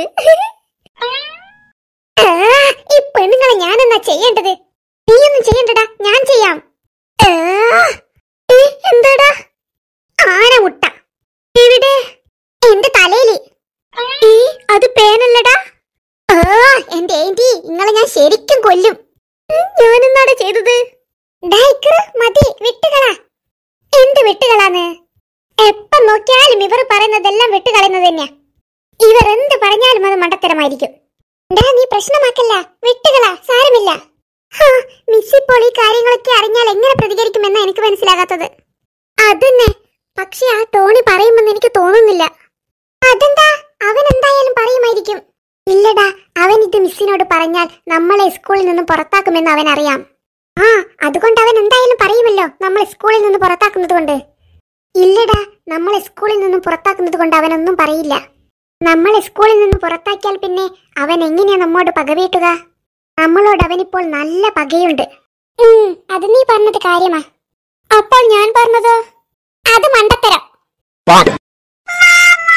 ആ, ഈ പെണ്ണുങ്ങളെ ഞാനെന്നാ ചെയ്യേണ്ടത് നീയൊന്നും ചെയ്യണ്ടടാ ഞാൻ ചെയ്യാം ആ, ഏ, എന്താടാ ആനമുട്ട എവിടെ എന്റെ തലയില് ഏ, അത് പേനല്ലടാ ആ എന്റെ ഏന്റി നിങ്ങളെ ഞാൻ ശരിക്കും കൊല്ലും ഉം, ഞാനെന്നാടാ ചെയ്തത് ഡാ ഇക്രു, മതി വിട്ടുകളാ എന്ത് വിട്ടുകളാന്ന് എപ്പം നോക്കിയാലും ഇവർ പറയുന്നതെല്ലാം വിട്ടുകളയുന്നത് തന്നെയാ ഇവർ എന്ത് പറഞ്ഞാലും അത് മണ്ടത്തരമായിരിക്കും ഡാ നീ പ്രശ്നമാക്കല്ല വിട്ടുകളാ സാരമില്ല ഹാ, മിസ് ഇപ്പോൾ ഈ കാര്യങ്ങളൊക്കെ അറിഞ്ഞാൽ എങ്ങനെ പ്രതികരിക്കുമെന്ന് എനിക്ക് മനസ്സിലാകാത്തത് അതന്നെ പക്ഷെ ആ ടോണി പറയുമെന്ന് എനിക്ക് തോന്നുന്നില്ല അതെന്താ അവൻ എന്തായാലും പറയുമായിരിക്കും ഇല്ലടാ അവൻ ഇത് മിസ്സിനോട് പറഞ്ഞാൽ നമ്മളെ സ്കൂളിൽ നിന്ന് പുറത്താക്കുമെന്ന് അവൻ അറിയാം ആ അതുകൊണ്ട് അവൻ എന്തായാലും പറയുമല്ലോ നമ്മളെ സ്കൂളിൽ നിന്ന് പുറത്താക്കുന്നത് കൊണ്ട് ഇല്ലടാ നമ്മളെ സ്കൂളിൽ നിന്നും പുറത്താക്കുന്നത് കൊണ്ട് അവനൊന്നും പറയില്ല നമ്മളെ സ്കൂളിൽ നിന്ന് പുറത്താക്കിയാൽ പിന്നെ അവൻ എങ്ങനെയാ നമ്മോട് പകവീട്ടുക നമ്മളോട് അവനിപ്പോൾ നല്ല പകയുണ്ട് ഉം, അത് നീ പറഞ്ഞത് കാര്യമാ അപ്പോൾ ഞാൻ പറഞ്ഞതോ അത് മണ്ടത്തരം